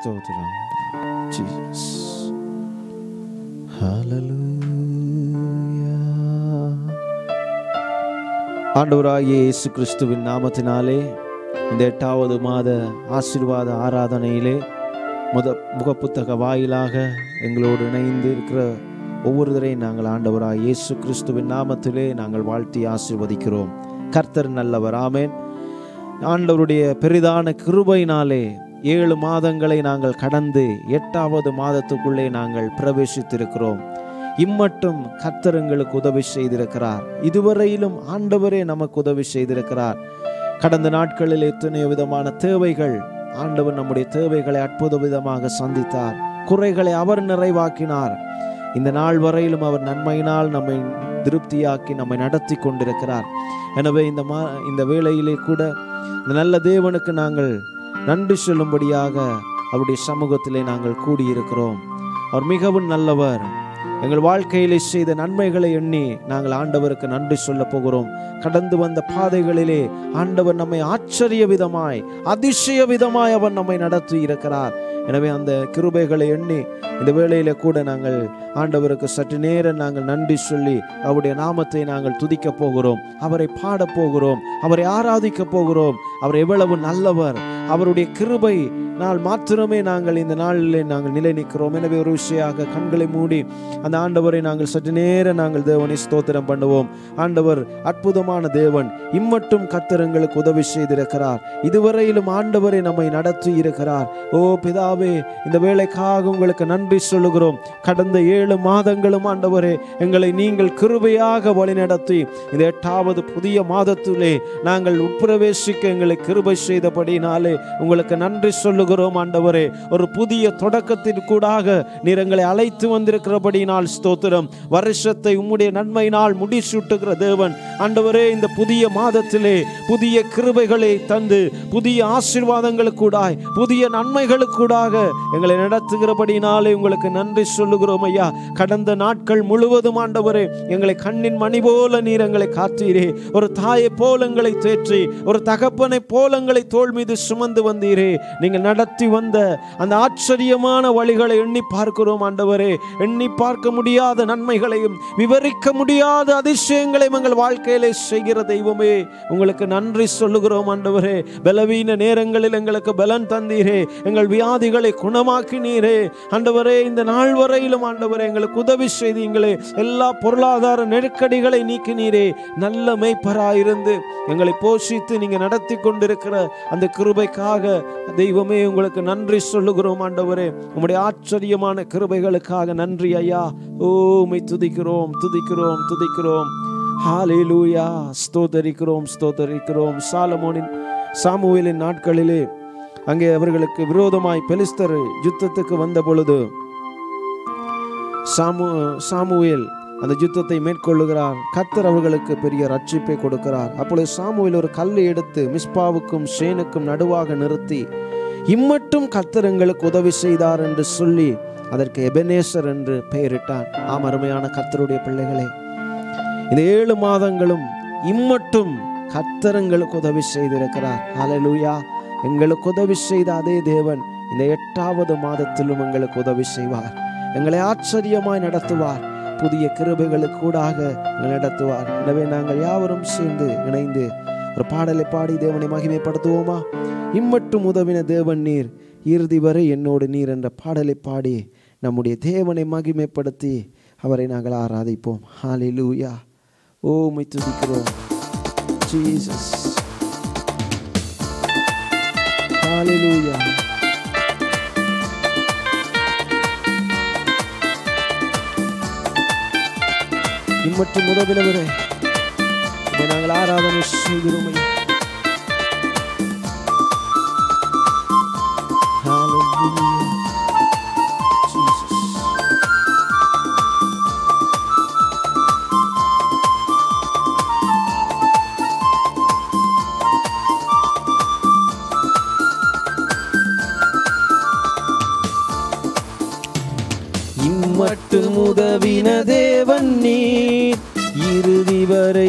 ஸ்தோத்திரம் ஜீசஸ் ஹalleluya ஆண்டவராகிய இயேசு கிறிஸ்துவின் நாமத்தினாலே இந்த எட்டாவது மாத ஆசீர்வாத ஆராதனையிலே முத முகப்புத்தக வாயிலாக எங்களோடு இணைந்து இருக்கிற ஒவ்வொருவரையும் நாங்கள் ஆண்டவராக இயேசு கிறிஸ்துவின் நாமத்திலே நாங்கள் வாழ்த்தி ஆசீர்வதிக்கிறோம் கர்த்தர் நல்லவர் ஆமேன் ஆண்டவருடைய பெரிதான கிருபையினாலே ஏழு மாதங்களை நாங்கள் கடந்து எட்டாவது மாதத்துக்குள்ளே நாங்கள் பிரவேசித்திருக்கிறோம் இம்மட்டும் கர்த்தர் எங்களுக்கு உதவி செய்திருக்கிறார் இதுவரையிலும் ஆண்டவரே நமக்கு உதவி செய்திருக்கிறார் கடந்த நாட்களில் எத்தனையோ விதமான தேவைகள் ஆண்டவர் நம்முடைய தேவைகளை அற்புத விதமாக சந்தித்தார் குறைகளை அவர் நிறைவாக்கினார் இந்த நாள் வரையிலும் அவர் நன்மையினால் நம்மை திருப்தியாக்கி நம்மை நடத்தி கொண்டிருக்கிறார் எனவே இந்த மா இந்த வேளையிலே கூட இந்த நல்ல தேவனுக்கு நாங்கள் நன்றி சொல்லும்படியாக அவருடைய சமூகத்திலே நாங்கள் கூடியிருக்கிறோம் அவர் மிகவும் நல்லவர் எங்கள் வாழ்க்கையிலே செய்த நன்மைகளை எண்ணி நாங்கள் ஆண்டவருக்கு நன்றி சொல்ல போகிறோம் கடந்து வந்த பாதைகளிலே ஆண்டவர் நம்மை ஆச்சரிய விதமாய் அதிசய விதமாய் அவர் நம்மை நடத்தி இருக்கிறார் எனவே அந்த கிருபைகளை எண்ணி இந்த வேளையில கூட நாங்கள் ஆண்டவருக்கு சற்று நேரம் நாங்கள் நன்றி சொல்லி அவருடைய நாமத்தை நாங்கள் துதிக்க போகிறோம் அவரை பாட போகிறோம் அவரை ஆராதிக்க போகிறோம் அவர் எவ்வளவு நல்லவர் அவருடைய கிருபை நாள் மாத்திரமே நாங்கள் இந்த நாளிலே நாங்கள் நிலை நிற்கிறோம் எனவே ஒரு விஷயாக கண்களை மூடி அந்த ஆண்டவரை நாங்கள் சற்று நேரம் நாங்கள் தேவனை ஸ்தோத்திரம் பண்ணுவோம் ஆண்டவர் அற்புதமான தேவன் இம்மட்டும் கத்தரங்களுக்கு உதவி செய்திருக்கிறார் இதுவரையிலும் ஆண்டவரை நம்மை நடத்தி இருக்கிறார் ஓ பிதாவே இந்த வேலைக்காக உங்களுக்கு நன்றி சொல்லுகிறோம் கடந்த ஏழு மாதங்களும் ஆண்டவரே எங்களை நீங்கள் கிருபையாக வழிநடத்தி இந்த எட்டாவது புதிய மாதத்திலே நாங்கள் உட்பிரவேசிக்க எங்களை கிருபை செய்தபடினாலே உங்களுக்கு நன்றி சொல்லுகிறோம் ஆண்டவரே ஒரு புதிய தொடக்கத்திற்கூடாக நீர் எங்களை அழைத்து வந்திருக்கிறபடினால் ஸ்தோத்திரம் வருஷத்தை உம்முடைய நன்மையினால் முடிசூட்டுகிற தேவன் ஆண்டவரே இந்த புதிய மாதத்திலே புதிய கிருபைகளை தந்து புதிய ஆசீர்வாதங்களுக்கூடாய் புதிய நன்மைகளுக்கூடாக எங்களை நடத்துகிறபடினாலே உங்களுக்கு நன்றி சொல்லுகிறோம் ஐயா கடந்த நாட்கள் முழுவதும் ஆண்டவரே எங்களை கண்ணின் மணி போல நீர் எங்களை காத்தீரே ஒரு தாயை போல எங்களை தேற்றி ஒரு தகப்பனை போல எங்களை தோள் மீது சுமந்து வந்தீரே நீங்கள் நடத்தி வந்த அந்த ஆச்சரியமான வழிகளை எண்ணி பார்க்கிறோம் ஆண்டவரே எண்ணி பார்க்க முடியாத நன்மைகளையும் விவரிக்க முடியாத அதிசயங்களையும் எங்கள் வாழ்க்கையிலே செய்கிற தெய்வமே உங்களுக்கு நன்றி சொல்லுகிறோம் ஆண்டவரே பலவீன நேரங்களில் எங்களுக்கு பலன் தந்தீரே எங்கள் வியாதிகளை குணமாக்கினீரே ஆண்டவரே இந்த நாள் வரையிலும் ஆண்டவரே எங்களுக்கு உதவி செய்தீங்களே எல்லா பொருளாதார நெருக்கடிகளை நீக்கினீரே நல்ல மெய்ப்பராயிருந்து எங்களை போஷித்து நீங்க நடத்தி கொண்டிருக்கிற அந்த கிருபைக்காக தெய்வமே உங்களுக்கு நன்றி சொல்லுகிறோம் ஆண்டவரே உம்முடைய ஆச்சரியமான கிருபைகளுக்காக நன்றி ஐயா ஓ உம்மை துதிக்கிறோம் துதிக்கிறோம் துதிக்கிறோம் ஹalleluya ஸ்தோத்தரிக்கிறோம் ஸ்தோத்தரிக்கிறோம் சாலமோனின் சாமுவேலின் நாட்களிலே அங்கே அவர்களுக்கு விரோதமாய் பெலிஸ்தர் யுத்தத்துக்கு வந்த பொழுது சாமு சாமுவேல் அந்த யுத்தத்தை மேற்கொள்ளுகிறார் கத்தர் அவர்களுக்கு பெரிய ரட்சிப்பை கொடுக்கிறார் அப்பொழுது சாமுவேல் ஒரு கல்லை எடுத்து மிஸ்பாவுக்கும் ஷேனுக்கும் நடுவாக நிறுத்தி இம்மட்டும் கத்தர் எங்களுக்கு உதவி செய்தார் என்று சொல்லி அதற்கு எபனேசர் என்று பெயரிட்டான் ஆம் அருமையான கர்த்தருடைய பிள்ளைகளே இந்த ஏழு மாதங்களும் இம்மட்டும் கர்த்தர் எங்களுக்கு உதவி செய்திருக்கிறார் ஹalleluya எங்களுக்கு உதவி செய்த அதே தேவன் இந்த எட்டாவது மாதத்திலும் எங்களுக்கு உதவி செய்வார் எங்களை ஆச்சரியமாய் நடத்துவார் புதிய கிருபைகளுக்கு கூடாக எங்களை நடத்துவார் எனவே நாங்கள் யாவரும் சேர்ந்து இணைந்து ஒரு பாடலை பாடி தேவனை மகிமைப்படுத்துவோமா இம்மட்டும் உதவின தேவன் நீர் இறுதி வரை என்னோடு நீர் என்ற பாடலை பாடி நம்முடைய தேவனை மகிமைப்படுத்தி அவரை நாங்கள் ஆராதிப்போம் ஹalleluya ஓ உம்மை துதிக்கிறோம் ஜீசஸ் ஹalleluya இம்மட்டும் உதவினவரே உம்மை நாங்கள் ஆராதனை செய்கிறோம் ஐயா Hallelujah. Jesus. இம்மட்டும் உதவின தேவன் நீர் இறுதி வரை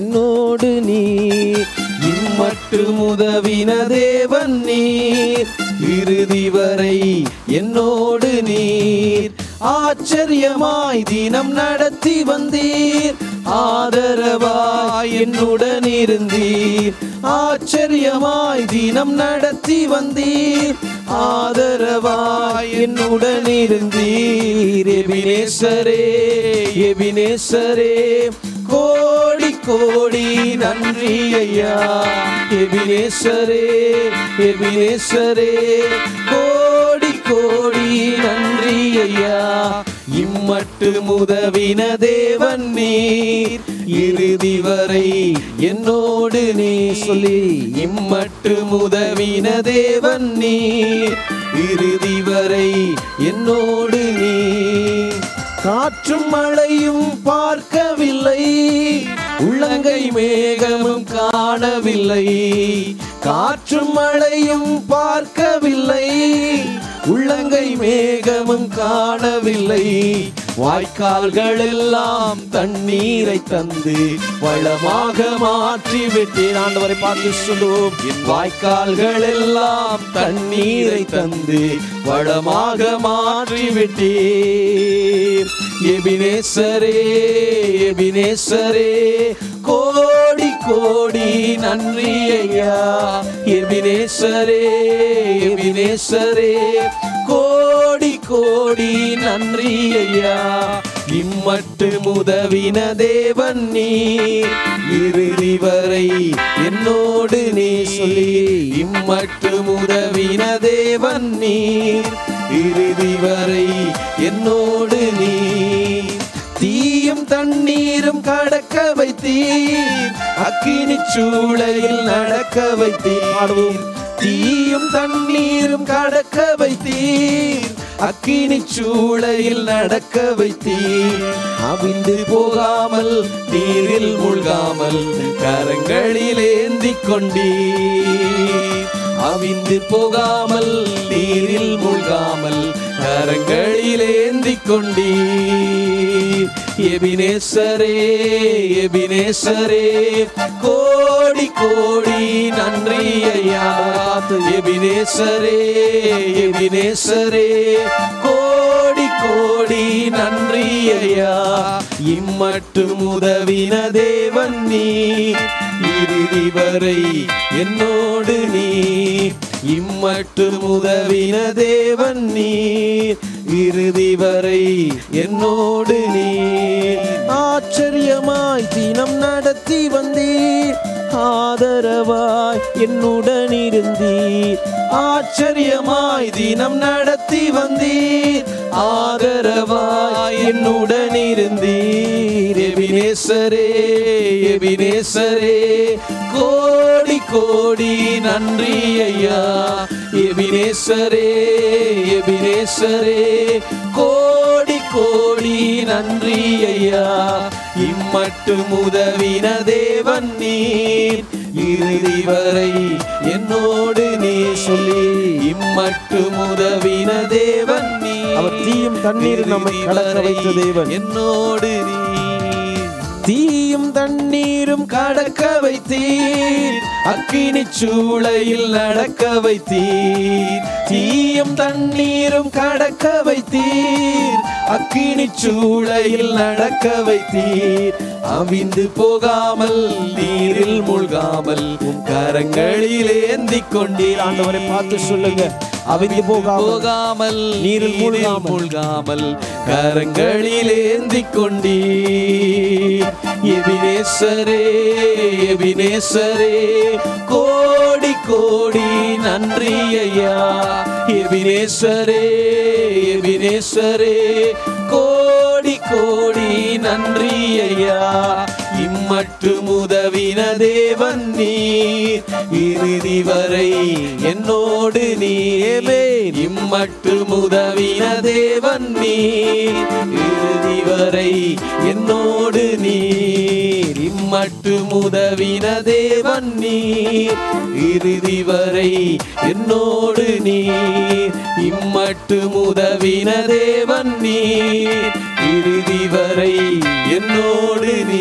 என்னோடு நீர் இம்மட்டும் உதவின தேவன் நீர் இறுதி வரை என்னோடு நீர் ஆச்சரியமாய் தினம் நடத்தி வந்தீர் ஆதரவாய் என்னுடன் இருந்தீர் ஆச்சரியமாய் தினம் நடத்தி வந்தீர் ஆதரவாய் என்னுடன் இருந்தீர் எபினேசரே எபினேசரே கோடி கோடி நன்றி ஐயா எபினேசரே எபினேசரே கோடி கோடி நன்றி ஐயா இம்மட்டு முதவின தேவன் நீர் இறுதி வரை என்னோடு நீ சொல்லி இம்மட்டு முதவின தேவன் நீர் இறுதி வரை என்னோடு நீ காற்றும் மழையும் பார்க்கவில்லை உள்ளங்கை மேகமும் காணவில்லை காற்றும் மழையும் பார்க்கவில்லை உள்ளங்கை மேகமும் காணவில்லை வாய்க்கால்கள் எல்லாம் தண்ணீரை தந்து வளமாக மாற்றி விட்டேன் ஆண்டவரை பார்த்து சொல்லுவோம் என் வாய்க்கால்கள் எல்லாம் தண்ணீரை தந்து வளமாக மாற்றி விட்டேன் எபினேசரே எபினேசரே கோடி கோடி நன்றி ஐயா எபினேசரே எபினேசரே கோடி கோடி நன்றி ஐயா இம்மட்டு முதவின தேவன் நீ இறுதி வரை என்னோடு நீ சொல்லி இம்மட்டு முதவின தேவன் நீ இறுதி வரை என்னோடு நீ தீயும் தண்ணீரும் கடக்க வைத்தீர் அக்கினி சூளையில் நடக்க வைத்தீர் பாடுவோம் தீயும் தண்ணீரும் கடக்க வைத்தீர் அக்கினி சூளையில் நடக்க வைத்தீர் அவிந்து போகாமல் நீரில் மூழ்காமல் கரங்களில் ஏந்தி கொண்டீர் அவிந்து போகாமல் நீரில் மூழ்காமல் கரங்களில் ஏந்தி கொண்டீர் எபினேசரே எபினேசரே கோடி கோடி நன்றி ஐயா எபினேசரே எபினேசரே கோடி கோடி நன்றி ஐயா இம்மட்டு முதவின தேவன் நீ இறுதி வரை என்னோடு நீ இம்மட்டு முதவின தேவன் நீ இறுதி வரை என்னோடு நீ ஆச்சரியமாய் தினம் நடத்தி வந்தீர் ஆதரவாய் என்னுடன் இருந்தீர் ஆச்சரியமாய் தினம் நடத்தி வந்தீர் ஆதரவாய் என்னுடன் இருந்தீர் எபினேசரே எபினேசரே கோடி கோடி நன்றி ஐயா எபினேசரே எபினேசரே கோடி கோடி நன்றி ஐயா இம்மட்டு முதவின தேவன் நீர் இறுதி வரை என்னோடு நீ சொல்லி இம்மட்டு முதவின தேவன் நீ அவர் தீயும் தண்ணீரும் நம்மை கடக்க வைத்த தேவன். என்னோடு நீ தீயும் தண்ணீரும் கடக்க வைத்தீர் அக்கினி சூளையில் நடக்க வைத்தீர் தீயும் தண்ணீரும் கடக்க வைத்தீர் அக்கினி சூளையில் நடக்க வைத்தீர் அவிந்து போகாமல் நீரில் மூழ்காமல் உன் கரங்களில் ஏந்தி கொண்டீர் ஆண்டவரை பார்த்து சொல்லுங்க அவிந்து போகாமல் போகாமல் நீரில் மூழ்காமல். மூழ்காமல் கரங்களில் ஏந்தி கொண்டீர் எபினேசரே எபினேசரே கோடி கோடி நன்றி ஐயா எபினேசரே எபினேசரே கோடி கோடி நன்றி ஐயா இம்மட்டு முதவின தேவன் நீர் இறுதி வரை என்னோடு நீமே இம்மட்டு முதவின தேவன் நீர் இறுதி வரை என்னோடு நீர் இம்மட்டு முதவின தேவன் நீர் இறுதி வரை என்னோடு நீர் இம்மட்டு முதவின தேவன் நீர் இறுதி வரை என்னோடு நீ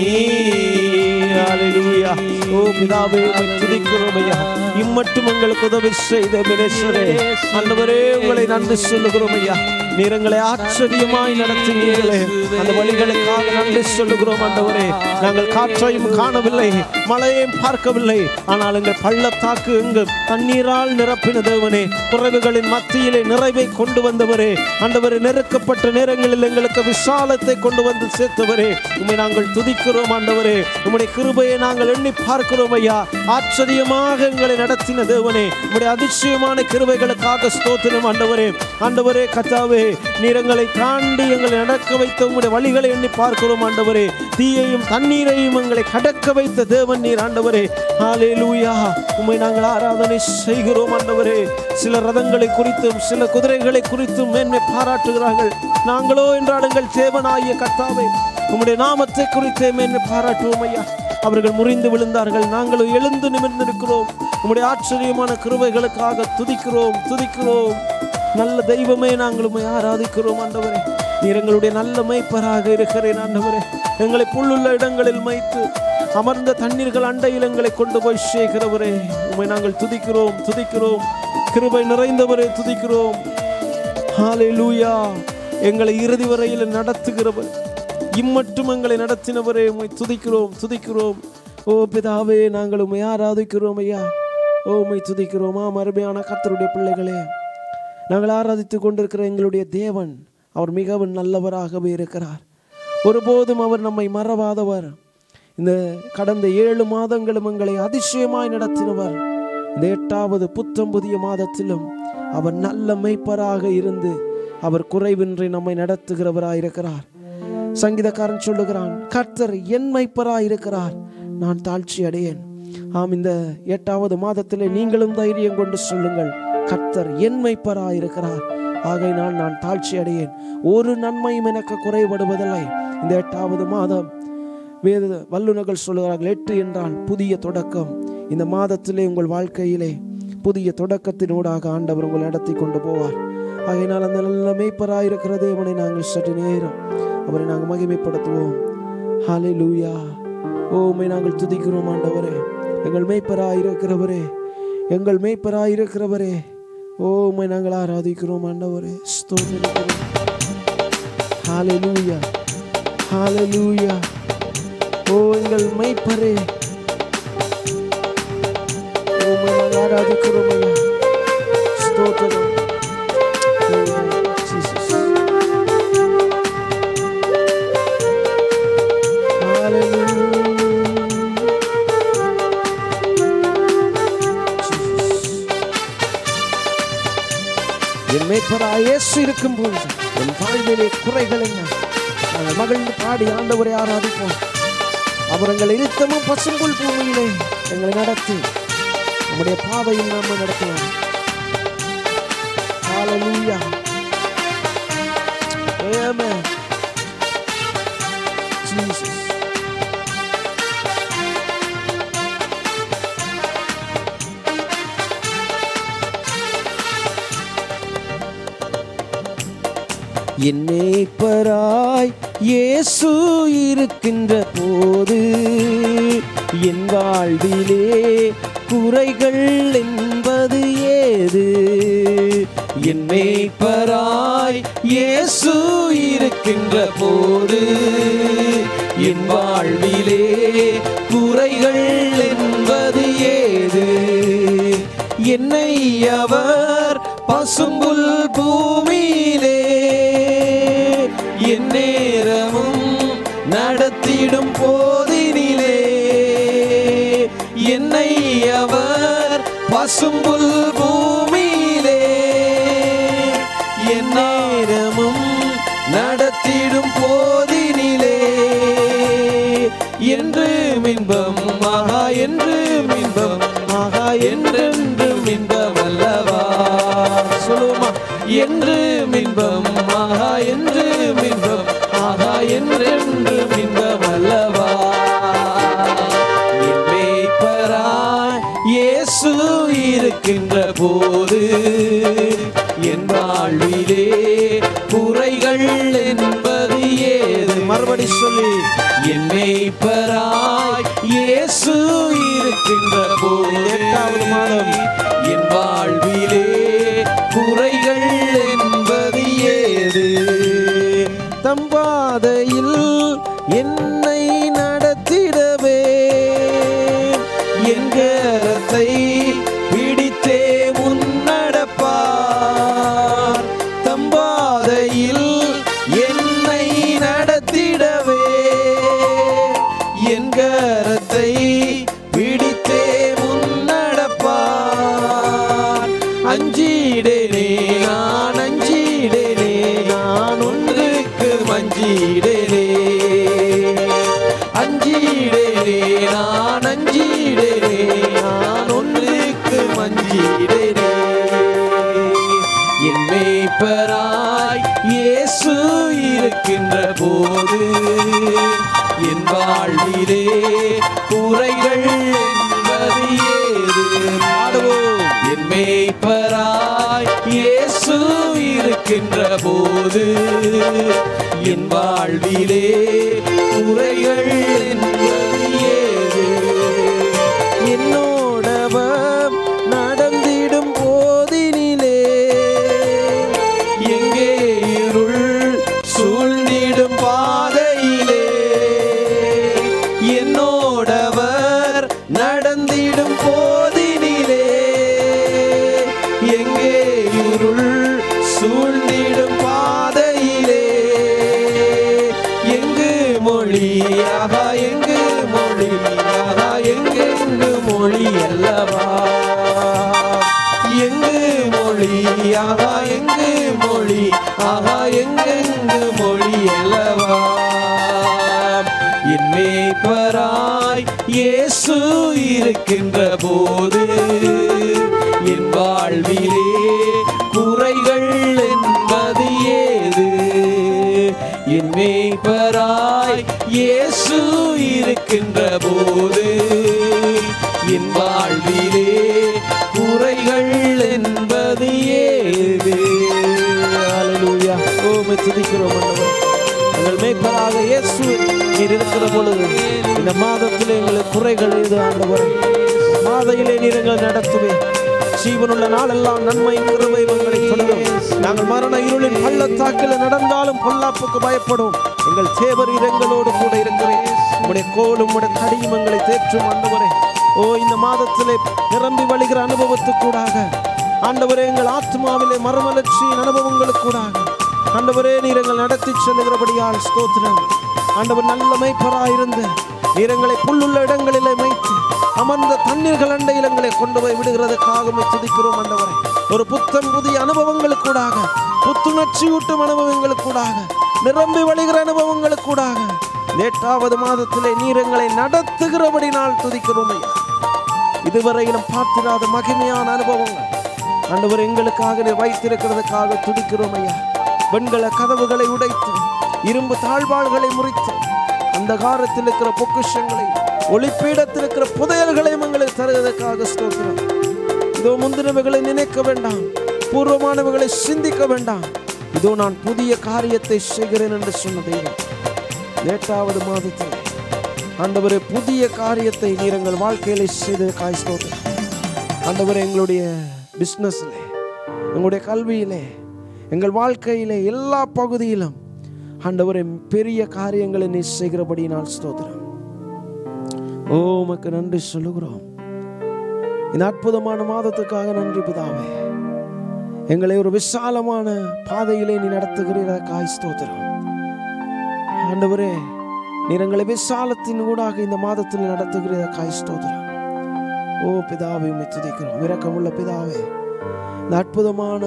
ஹalleluya ஓ பிதாவே உம்மை துதிக்கிறோம் ஐயா இம்மட்டும் எங்களுக்கு உதவி செய்த மினேஸ்வரே ஆண்டவரே உங்களை நன்றி சொல்லுகிறோம் ஐயா நீர் எங்களை ஆச்சரியமாய் நடத்துவீர்களே அந்த வழிகளுக்காக நன்றி சொல்லுகிறோம் ஆண்டவரே நாங்கள் காற்றையும் காணவில்லை மழையையும் பார்க்கவில்லை ஆனால் எங்கள் பள்ளத்தாக்கு எங்கு தண்ணீரால் நிரப்பின தேவனே குறைவுகளின் மத்தியிலே நிறைவை கொண்டு வந்தவரே ஆண்டவரே நெருக்கப்பட்ட நேரங்களில் எங்களுக்கு விசாலத்தை கொண்டு வந்து சேர்த்தவரே உம்மை நாங்கள் துதிக்கிறோம் ஆண்டவரே உம்முடைய கிருபையை நாங்கள் எண்ணி பார்க்கிறோம் ஐயா ஆச்சரியமாக எங்களை நடத்தின தேவனே உம்முடைய அதிசயமான கிருபைகளுக்காக ஸ்தோத்திரம் ஆண்டவரே ஆண்டவரே கத்தாவே நீர் எங்களை தாண்டி எங்களை நடக்க வைத்த உம்முடைய வழிகளை எண்ணி பார்க்கிறோம் ஆண்டவரே தீயையும் தண்ணீரையும் எங்களை கடக்க வைத்த தேவன் நீர் ஆண்டவரே ஹalleluya உம்மை நாங்கள் ஆராதனை செய்கிறோம் ஆண்டவரே சில ரதங்களை குறித்தும் சில குதிரைகளை குறித்தும் மேன்மை பாராட்டுகிறார்கள் நாங்களோ என்றால் எங்கள் தேவனாகிய கத்தாவே உம்முடைய நாமத்தை குறித்தே மேன்மை பாராட்டுவோம் ஐயா அவர்கள் முறிந்து விழுந்தார்கள் நாங்களும் எழுந்து நிமிர்ந்திருக்கிறோம் உம்முடைய ஆச்சரியமான கிருபைகளுக்காக துதிக்கிறோம் துதிக்கிறோம் நல்ல தெய்வமே நாங்கள் உம்மை ஆராதிக்கிறோம் ஆண்டவரே நீர் எங்களுடைய நல்ல மைப்பராக இருக்கிறேன் ஆண்டவரே எங்களை புல்லுள்ள இடங்களில் மைத்து அமர்ந்த தண்ணீர்கள் அண்டையில் எங்களை கொண்டு போய் சேர்க்கிறவரே உம்மை நாங்கள் துதிக்கிறோம் துதிக்கிறோம் கிருபை நிறைந்தவரே துதிக்கிறோம் ஹalleluya எங்களை இறுதி வரையில் நடத்துகிறவர் இம்மட்டும் எங்களை நடத்தினவரே உம்மை துதிக்கிறோம் துதிக்கிறோம் ஓ பிதாவே நாங்கள் உம்மை ஆராதிக்கிறோம் ஐயா ஓ உம்மை துதிக்கிறோம் ஆம் அருமையான கர்த்தருடைய பிள்ளைகளே நாங்கள் ஆராதித்துக் கொண்டிருக்கிற எங்களுடைய தேவன் அவர் மிகவும் நல்லவராகவே இருக்கிறார் ஒருபோதும் அவர் நம்மை மறவாதவர் இந்த கடந்த ஏழு மாதங்களும் எங்களை அதிசயமாய் நடத்தினவர் இந்த எட்டாவது புத்தம் புதிய மாதத்திலும் அவர் நல்ல மெய்ப்பராக இருந்து அவர் குறைவின்றி நம்மை நடத்துகிறவராய் இருக்கிறார் சங்கீதக்காரன் சொல்லுகிறான் கர்த்தர் என் மெய்ப்பராய் இருக்கிறார் நான் தாழ்ச்சி அடையேன் ஆம் இந்த எட்டாவது மாதத்திலே நீங்களும் தைரியம் கொண்டு சொல்லுங்கள் கர்த்தர் என் மெய்ப்பராய் இருக்கிறார் ஆகையினால் நான் தாழ்ச்சி அடையேன் ஒரு நன்மையும் எனக்கு குறைபடுவதில்லை இந்த எட்டாவது மாதம் வேத வல்லுநர்கள் சொல்லுகிறார்கள் எட்டு என்றால் புதிய தொடக்கம் இந்த மாதத்திலே உங்கள் வாழ்க்கையிலே புதிய தொடக்கத்தினூடாக ஆண்டவர் உங்களை நடத்தி கொண்டு போவார் ஆகையினால் அந்த நல்ல மேய்ப்பராயிருக்கிற தேவனை நாங்கள் சற்று நேரம் அவரை நாங்கள் மகிமைப்படுத்துவோம் ஹாலே லூயா ஓ உம்மை நாங்கள் துதிக்கிறோம் ஆண்டவரே எங்கள் மேய்ப்பராயிருக்கிறவரே எங்கள் மேய்ப்பராயிருக்கிறவரே ஓ உம்மை நாங்கள் ஆராதிக்கிறோம் ஆண்டவரே ஸ்தோத்திரிக்கிறோம் ஹalleluya ஹalleluya ஓ எங்கள் மெய்ப்பரே ஓ உம்மை நாங்கள் ஆராதிக்கிறோம் ஐயா ஸ்தோத்திரம் ஜீசஸ் ஹalleluya என் மேய்ப்பராய் இயேசு இருக்கும் பொழுது என் வாழ்விலே குறைகள் என்ன நாங்கள் மகிழ்ந்து பாடி ஆண்டவரை ஆராதிப்போம் அவர் எங்களை இருத்தமும் பசும்புல் பூமியிலே எங்களை நடத்தி நம்முடைய பாதையில் நாம நடத்துவார் Hallelujah. Amen. Jesus. என்னேப்பராய் இயேசு இருக்கின்ற போது என் வாழ்விலே குறைகள் என்பது ஏது என்னேப்பராய் இயேசு இருக்கின்ற போது என் வாழ்விலே குறைகள் என்பது ஏது என்னை அவர் பசும்புல் பூமியிலே என் நேரமும் நடத்திடும் போதினிலே என்னை அவர் பசும்புல் பூமியிலே என் நேரமும் நடத்திடும் போதினிலே என்று மின்பம் ஆகா என்று மின்பம் ஆகா என்றென்று மின்பம் அல்லவா சொல்லுவோமா என்று மின்பம் ஆகா என்று மின்பம் ஆகா என்றென்று மின்பம் அல்லவா என் மேய்ப்பராய் இயேசு இருக்கின்ற போது என் வாழ்விலே குறைகள் என்பது மறுபடி சொல்லி என் மேய்ப்பராய் இயேசு இருக்கின்ற போது எட்டாவது மாதம் என் வாழ்விலே குறைகள் என்பது ஏது தம்பாதையில் என்னை நடத்திடவே என் கரத்தை பிடித்தே முன்னடப்பார் தம்பாதையில் என்னை நடத்திடவே என் கரத்தை பிடித்தே முன்னடப்பார் அஞ்சிடனே நான் அஞ்சிடனே நான் ஒன்றுக்கு மஞ்சிடனே அஞ்சிடனே நான் அஞ்சிடனே நான் ஒன்றுக்கு மஞ்சிடனே என் மேய்ப்பராய் இயேசு இருக்கின்ற போது என் வாழ்விலே குறைகள் என்பது ஏது பாடுவோம் என் மேய்ப்பராய் இயேசு இருக்கின்ற போது என் வாழ்விலே குறைகள் என்பது ஏது என்னோடவர் நடந்திடும் போதினிலே எங்கே இருள் சூழ்ந்திடும் பாதையிலே என்னோடவர் நடந்திடும் போதினிலே எங்கே இருள் சூழ்ந்திடும் பாதையிலே எங்கு மொழியாக எங்கு மொழியாக எங்கெங்கு மொழி அல்லவா எங்கு மொழி ஆகா எங்கு மொழி ஆகா எங்கெங்கு மொழி அல்லவா என் மேய்ப்பராய் இயேசு இருக்கின்ற போது என் வாழ்விலே குறைகள் என்பது ஏது என் மேய்ப்பராய் இயேசு இருக்கின்ற போது என் வாழ்விலே குறைகள் என்பது ஏது ஹalleluya ஓ மே துதிக்கிறோம் ஆண்டவரே எங்கள் மேய்ப்பராக இயேசு நீர் இருக்கிற பொழுது இந்த மாதத்திலே எங்களுக்கு குறைகள் ஏது ஆண்டவரே மாதையிலே நீர் எங்களை நடத்துவே ஜீவனுள்ள நாளெல்லாம் நன்மை கிருபை எங்களை தொடரும் நாங்கள் மரண இருளின் பள்ளத்தாக்கில் நடந்தாலும் பொல்லாப்புக்கு பயப்படும் எங்கள் தேவர் எங்களோடு கூட இருக்கிறேன் உம்முடைய கோலும் உம்முடைய தடியும் எங்களை தேற்றும் ஆண்டவரே ஓ இந்த மாதத்திலே நிரம்பி வழிகிற அனுபவத்துக்கூடாக ஆண்டவரே எங்கள் ஆத்மாவிலே மறுமலர்ச்சியின் அனுபவங்களுக்கூடாக ஆண்டவரே நீர் எங்கள் நடத்தி செல்லுகிறபடியால் ஸ்தோத்திரம் ஆண்டவர் நல்ல மெய்ப்பராயிருந்து நீர் எங்களை புல்லுள்ள இடங்களிலே மேய்த்து அமர்ந்த தண்ணீர்கள் அண்டையில் எங்களை கொண்டு போய் விடுகிறதுக்காக உம்மை துதிக்கிறோம் ஆண்டவரே ஒரு புத்தம் புதிய அனுபவங்களுக்கூடாக புத்துணர்ச்சியூட்டும் அனுபவங்களுக்கூடாக நிரம்பி வழிகிற அனுபவங்களுக்கூடாக எட்டாவது மாதத்திலே நீர் எங்களை நடத்துகிறபடி நாள் துதிக்கிறோம் ஐயா இதுவரையிலும் பார்த்திராத மகிமையான அனுபவங்கள் ஆண்டவர் எங்களுக்காக நீர் வைத்திருக்கிறதுக்காக துடிக்கிறோம் ஐயா வெண்கல கதவுகளை உடைத்து இரும்பு தாழ்வாள்களை முறித்து அந்த காரத்தில் இருக்கிற பொக்கிஷங்களை ஒளிப்பீடத்தில் இருக்கிற புதையல்களையும் எங்களுக்கு தருவதற்காக ஸ்தோத்திரம் இதோ முந்தினவைகளை நினைக்க வேண்டாம் பூர்வமானவைகளை சிந்திக்க வேண்டாம் இதோ நான் புதிய காரியத்தை செய்கிறேன் என்று சொன்ன தெய்வம் எட்டாவது மாதத்தில் ஆண்டவரே புதிய காரியத்தை நீர் எங்கள் வாழ்க்கையில செய்து காய் ஸ்தோத்திரம் ஆண்டவரே எங்களுடைய பிஸ்னஸில் எங்களுடைய கல்வியிலே எங்கள் வாழ்க்கையிலே எல்லா பகுதியிலும் ஆண்டவரே பெரிய காரியங்களை நீ செய்கிறபடி நான் ஸ்தோத்திரம் ஓ உமக்கு நன்றி சொல்லுகிறோம் இந்த அற்புதமான மாதத்துக்காக நன்றி பிதாவே எங்களை ஒரு விசாலமான பாதையிலே நீ நடத்துகிறீரக்காய் ஸ்தோத்திரம் ஆண்டவரே நீர் எங்களை விசாலத்தின் ஊடாக இந்த மாதத்தில் நடத்துகிறீரக்காய் ஸ்தோத்திரம் ஓ பிதாவை உம்மை துதிக்கிறோம் இரக்கமுள்ள பிதாவே இந்த அற்புதமான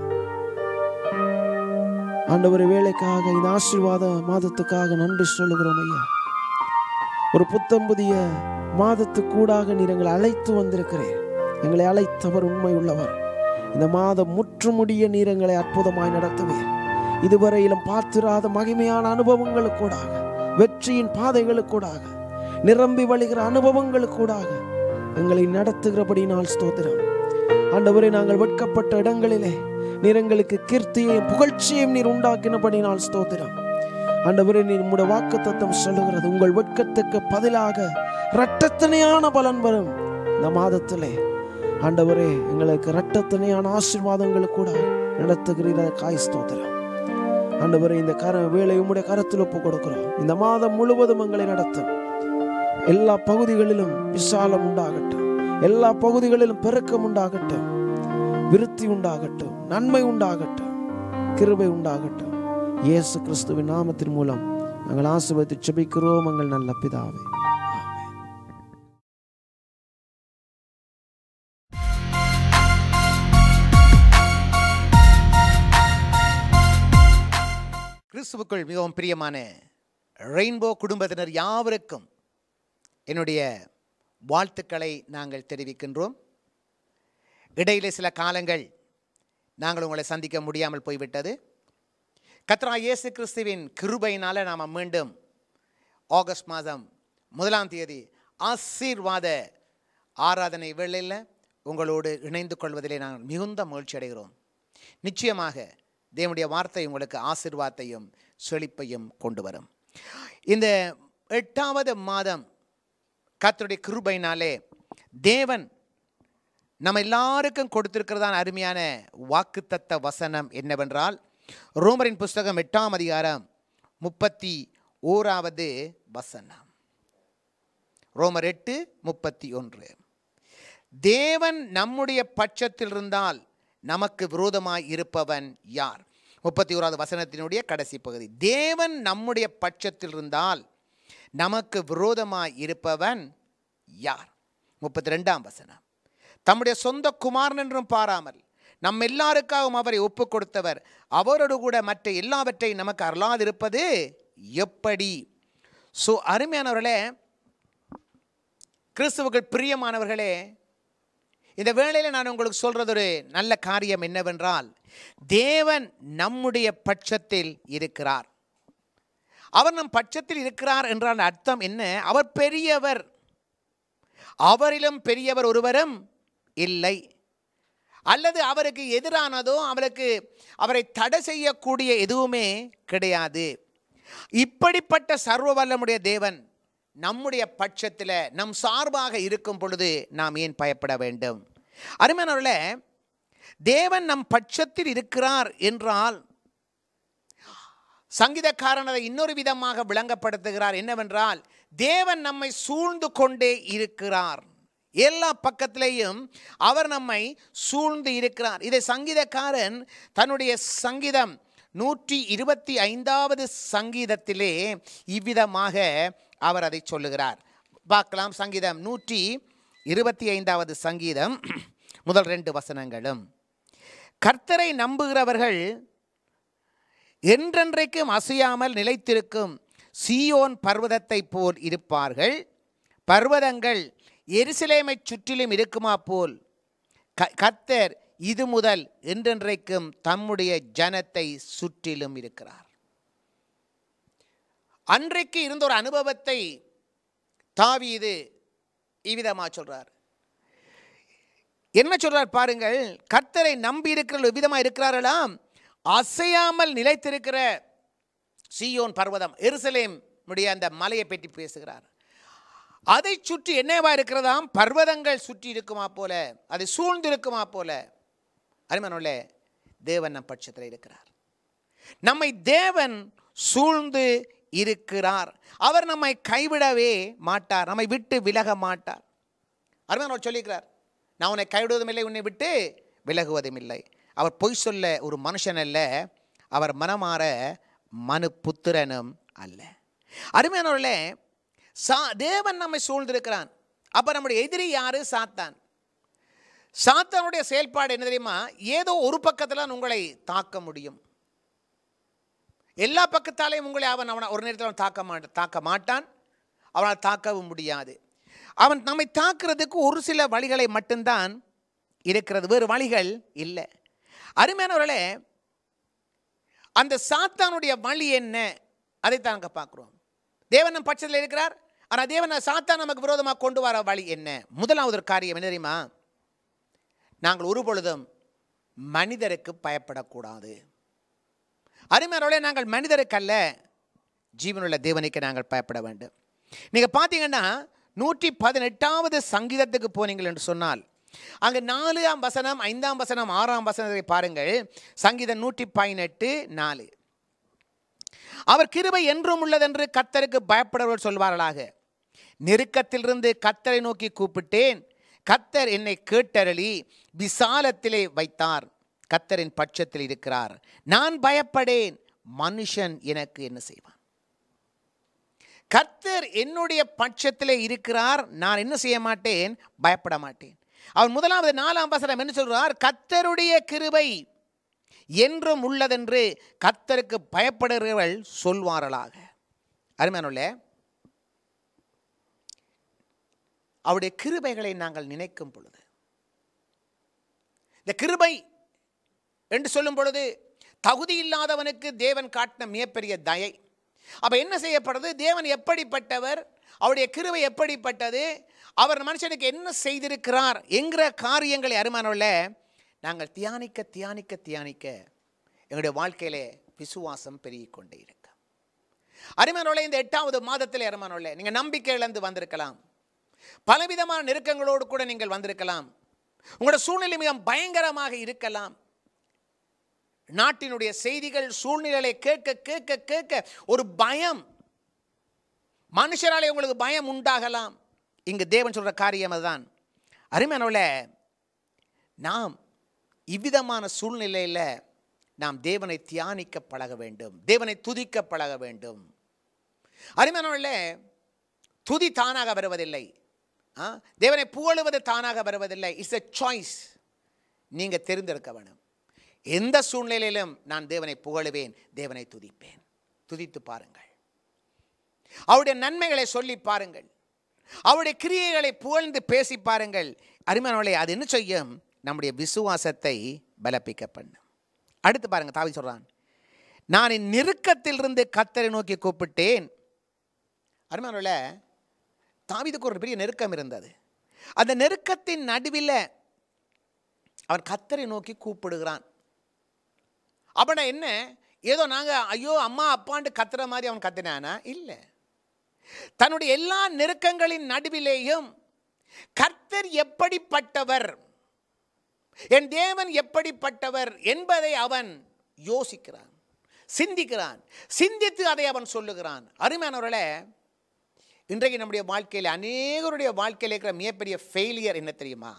ஆண்டவர் வேலைக்காக இந்த ஆசீர்வாத மாதத்துக்காக நன்றி சொல்லுகிறோம் ஐயா ஒரு புத்தம் புதிய மாதத்துக்கூடாக நீர் எங்களை அழைத்து வந்திருக்கிறீர் எங்களை அழைத்தவர் உண்மை உள்ளவர் இந்த மாதம் முற்றுமுடிய நீர் எங்களை அற்புதமாய் நடத்துவீர் இதுவரையிலும் பார்த்திராத மகிமையான அனுபவங்களுக்கூடாக வெற்றியின் பாதைகளுக்கூடாக நிரம்பி வழிகிற அனுபவங்களுக்கூடாக எங்களை நடத்துகிறபடி நாள் ஸ்தோத்திரம் ஆண்டவரே நாங்கள் வெட்கப்பட்ட இடங்களிலே நீர் எங்களுக்கு கீர்த்தியையும் புகழ்ச்சியையும் நீர் உண்டாக்கினபடி நாள் ஸ்தோத்திரம் ஆண்டவரே நீ உம்முடைய வாக்கு தத்தம் சொல்லுகிறது உங்கள் வெட்கத்துக்கு பதிலாக இரட்டத்தனையான பலன் வரும் இந்த மாதத்திலே ஆண்டவரே எங்களுக்கு இரட்டத்தனையான ஆசீர்வாதங்கள் கூட நடத்துகிறீர காய் ஸ்தோத்திரம் ஆண்டவரே இந்த கர வேலை உம்முடைய கரத்தில் ஒப்பு கொடுக்கிறோம் இந்த மாதம் முழுவதும் எங்களை நடத்தும் எல்லா பகுதிகளிலும் விசாலம் உண்டாகட்டும் எல்லா பகுதிகளிலும் பெருக்கம் உண்டாகட்டும் விருத்தி உண்டாகட்டும் நன்மை உண்டாகட்டும் கிருபை உண்டாகட்டும் இயேசு கிறிஸ்துவின் நாமத்தின் மூலம் நாங்கள் ஆசீர்வதித்து செபிக்கிறோம் எங்கள் நல்ல பிதாவே ஆமென். கிறிஸ்துவுக்குள் மிகவும் பிரியமான ரெயின்போ குடும்பத்தினர் யாவருக்கும் என்னுடைய வாழ்த்துக்களை நாங்கள் தெரிவிக்கின்றோம் இடையிலே சில காலங்கள் நாங்கள் உங்களை சந்திக்க முடியாமல் போய்விட்டது கத்ரா இயேசு கிறிஸ்துவின் கிருபையினால நாம் மீண்டும் ஆகஸ்ட் மாதம் முதலாம் தேதி ஆசீர்வாத ஆராதனை வேளையில் உங்களோடு இணைந்து கொள்வதிலே நாங்கள் மிகுந்த மகிழ்ச்சி அடைகிறோம் நிச்சயமாக தேவனுடைய வார்த்தை உங்களுக்கு ஆசீர்வாதத்தையும் செழிப்பையும் கொண்டு வரும் இந்த எட்டாவது மாதம் கர்த்தருடைய கிருபையினாலே தேவன் நம்ம எல்லாருக்கும் கொடுத்திருக்கிறதான அருமையான வாக்குத்தத்த வசனம் என்னவென்றால் ரோமரின் புஸ்தகம் எட்டாம் அதிகாரம் முப்பத்தி ஓராவது வசனம் ரோமர் எட்டு முப்பத்தி ஒன்று தேவன் நம்முடைய பட்சத்தில் இருந்தால் நமக்கு விரோதமாய் இருப்பவன் யார் முப்பத்தி ஓராவது வசனத்தினுடைய கடைசி பகுதி தேவன் நம்முடைய பட்சத்தில் இருந்தால் நமக்கு விரோதமாய் இருப்பவன் யார் முப்பத்தி ரெண்டாம் வசனம் தம்முடைய சொந்த குமாரன் என்றும் பாராமல் நம் எல்லாருக்காகவும் அவரை ஒப்பு கொடுத்தவர் அவரோடு கூட மற்ற எல்லாவற்றையும் நமக்கு அருளாதிருப்பது எப்படி ஸோ அருமையானவர்களே கிறிஸ்துவுக்குள் பிரியமானவர்களே இந்த வேளையில் நான் உங்களுக்கு சொல்றது ஒரு நல்ல காரியம் என்னவென்றால் தேவன் நம்முடைய பட்சத்தில் இருக்கிறார் அவர் நம் பட்சத்தில் இருக்கிறார் என்றால் அர்த்தம் என்ன அவர் பெரியவர் அவரிலும் பெரியவர் ஒருவரும் இல்லை அல்லது அவருக்கு எதிரானதோ அவருக்கு அவரை தடை செய்யக்கூடிய எதுவுமே கிடையாது இப்படிப்பட்ட சர்வ வல்லமுடைய தேவன் நம்முடைய பட்சத்தில் நம் சார்பாக இருக்கும் பொழுது நாம் ஏன் பயப்பட வேண்டும் அருமையானவர்களே தேவன் நம் பட்சத்தில் இருக்கிறார் என்றால் சங்கீதக்காரன் அதை இன்னொரு விதமாக விளங்கப்படுத்துகிறார் என்னவென்றால் தேவன் நம்மை சூழ்ந்து கொண்டே இருக்கிறார் எல்லா பக்கத்திலேயும் அவர் நம்மை சூழ்ந்து இருக்கிறார் இதை சங்கீதக்காரன் தன்னுடைய சங்கீதம் நூற்றி இருபத்தி ஐந்தாவது சங்கீதத்திலே இவ்விதமாக அவர் அதை சொல்லுகிறார் பார்க்கலாம் சங்கீதம் நூற்றி இருபத்தி ஐந்தாவது சங்கீதம் முதல் ரெண்டு வசனங்களும் கர்த்தரை நம்புகிறவர்கள் என்றென்றைக்கும் அசையாமல் நிலைத்திருக்கும் சீயோன் பர்வதத்தைப் போல் இருப்பார்கள் பர்வதங்கள் எருசலேமைச் சுற்றிலும் இருக்குமா போல் க கர்த்தர் இது முதல் என்றென்றைக்கும் தம்முடைய ஜனத்தை சுற்றிலும் இருக்கிறார் அன்றைக்கு இருந்த ஒரு அனுபவத்தை தாவீது இவ்விதமாக சொல்றார் என்ன சொல்றார் பாருங்கள் கர்த்தரை நம்பி இருக்கிற விதமா இருக்கிறார்களாம் அசையாமல் நிலைத்திருக்கிற சீயோன் பர்வதம் எருசலேம் உடைய அந்த மலையை பற்றி பேசுகிறார் அதை சுற்றி என்னவா இருக்கிறதாம் பர்வதங்கள் சுற்றி இருக்குமா போல அதை சூழ்ந்து இருக்குமா போல அருமனுள்ள தேவன் நம் பட்சத்தில் இருக்கிறார் நம்மை தேவன் சூழ்ந்து இருக்கிறார் அவர் நம்மை கைவிடவே மாட்டார் நம்மை விட்டு விலக மாட்டார் அருமையானவர் சொல்லியிருக்கிறார் நான் உன்னை கைவிடுவதும் இல்லை உன்னை விட்டு விலகுவதும் இல்லை அவர் பொய் சொல்ல ஒரு மனுஷன் அல்ல அவர் மனமாற மனு புத்திரனும் அல்ல அருமையானவர்களே சா தேவன் நம்மை சூழ்ந்திருக்கிறான் அப்போ நம்முடைய எதிரி யாரு சாத்தான் சாத்தானுடைய செயல்பாடு என்ன தெரியுமா ஏதோ ஒரு பக்கத்தில் உங்களை தாக்க முடியும் எல்லா பக்கத்தாலேயும் உங்களை அவன் அவனை ஒரு நேரத்தில் அவன் தாக்க மாட்ட தாக்க மாட்டான் அவனால் தாக்கவும் முடியாது அவன் நம்மை தாக்குறதுக்கு ஒரு சில வழிகளை மட்டும்தான் இருக்கிறது வேறு வழிகள் இல்லை அருமையானவர்களே அந்த சாத்தானுடைய வழி என்ன அதைத்தான் அங்கே பார்க்குறோம் தேவன் நம் பட்சத்தில் இருக்கிறார் ஆனால் தேவன் சாத்தான் நமக்கு விரோதமாக கொண்டு வர வழி என்ன முதலாவது ஒரு காரியம் என்ன தெரியுமா நாங்கள் ஒரு பொழுதும் மனிதருக்கு பயப்படக்கூடாது அருமையானவர்களே நாங்கள் மனிதருக்கு அல்ல ஜீவனுள்ள தேவனுக்கு நாங்கள் பயப்பட வேண்டும் நீங்கள் பார்த்தீங்கன்னா நூற்றி பதினெட்டாவது சங்கீதத்துக்கு போனீங்கள் என்று சொன்னால் அங்கே நாலாம் வசனம் ஐந்தாம் வசனம் ஆறாம் வசனத்தை பாருங்கள் சங்கீதம் நூற்றி பதினெட்டு நாலு அவர் கிருபை என்றும் உள்ளதென்று கத்தருக்கு பயப்படுவர் சொல்வார்களாக நெருக்கத்திலிருந்து கத்தரை நோக்கி கூப்பிட்டேன் கத்தர் என்னை கேட்டருளி விசாலத்திலே வைத்தார் கத்தரின் பட்சத்தில் இருக்கிறார் நான் பயப்படேன் மனுஷன் எனக்கு என்ன செய்வான் கர்த்தர் என்னுடைய பட்சத்திலே இருக்கிறார் நான் என்ன செய்ய மாட்டேன் பயப்பட மாட்டேன் அவர் முதலாவது நாலாம் வசனம் என்ன சொல்றார் கர்த்தருடைய கிருபை என்றும் உள்ளதென்று கர்த்தருக்கு பயப்படுகிறவர்கள் சொல்வார்களாக அருமையானுள்ள அவருடைய கிருபைகளை நாங்கள் நினைக்கும் பொழுது இந்த கிருபை என்று சொல்லும் பொழுது தகுதி இல்லாதவனுக்கு தேவன் காட்டின மிகப்பெரிய தயை அப்ப என்ன செய்யப்படுறது தேவன் எப்படிப்பட்டவர் அவருடைய கிருபை எப்படிப்பட்டது அவர் மனுஷனுக்கு என்ன செய்திருக்கிறார் என்கிற காரியங்களை அருமானவர்கள நாங்கள் தியானிக்க தியானிக்க தியானிக்க எங்களுடைய வாழ்க்கையிலே விசுவாசம் பெருகிக் கொண்டே இருக்கு அருமானவர்களே இந்த எட்டாவது மாதத்தில் அருமானவர்களே நீங்கள் நம்பிக்கை இழந்து வந்திருக்கலாம் பலவிதமான நெருக்கங்களோடு கூட நீங்கள் வந்திருக்கலாம் உங்களோட சூழ்நிலை மிக பயங்கரமாக இருக்கலாம் நாட்டினுடைய செய்திகள் சூழ்நிலைகளை கேட்க கேட்க கேட்க ஒரு பயம் மனுஷராலே உங்களுக்கு பயம் உண்டாகலாம் இங்கு தேவன் சொல்ற காரியம் அதுதான் அருமையானவள நாம் இவ்விதமான சூழ்நிலையில் நாம் தேவனை தியானிக்க பழக வேண்டும் தேவனை துதிக்க பழக வேண்டும் அருமையானவள துதி தானாக வருவதில்லை ஆ? தேவனை புகழுவது தானாக வருவதில்லை இட்ஸ் எ சாய்ஸ் நீங்கள் தெரிந்தெடுக்க வேணும் எந்த சூழ்நிலையிலும் நான் தேவனை புகழுவேன் தேவனை துதிப்பேன் துதித்து பாருங்கள் அவருடைய நன்மைகளை சொல்லி பாருங்கள் அவருடைய கிரியைகளை புகழ்ந்து பேசி பாருங்கள் அருமையானவளே அது என்ன செய்யும் நம்முடைய விசுவாசத்தை பலப்பிக்க பண்ணும் அடுத்து பாருங்க தாவி சொல்றான் நான் என் நெருக்கத்திலிருந்து கத்தரை நோக்கி கூப்பிட்டேன் அருமையானவள தாவிதுக்கு ஒரு பெரிய நெருக்கம் இருந்தது அந்த நெருக்கத்தின் நடுவில் அவன் கத்தரை நோக்கி கூப்பிடுகிறான் அப்படின்னா என்ன ஏதோ நாங்கள் ஐயோ அம்மா அப்பான்ட்டு கத்துற மாதிரி அவன் கத்தினானா இல்லை தன்னுடைய எல்லா நெருக்கங்களின் நடுவிலேயும் கர்த்தர் எப்படிப்பட்டவர் என் தேவன் எப்படிப்பட்டவர் என்பதை அவன் யோசிக்கிறான் சிந்திக்கிறான் சிந்தித்து அதை அவன் சொல்லுகிறான் அருமையானவர்களே இன்றைக்கு நம்முடைய வாழ்க்கையில் அநேகருடைய வாழ்க்கையில் இருக்கிற மிகப்பெரிய ஃபெயிலியர் என்ன தெரியுமா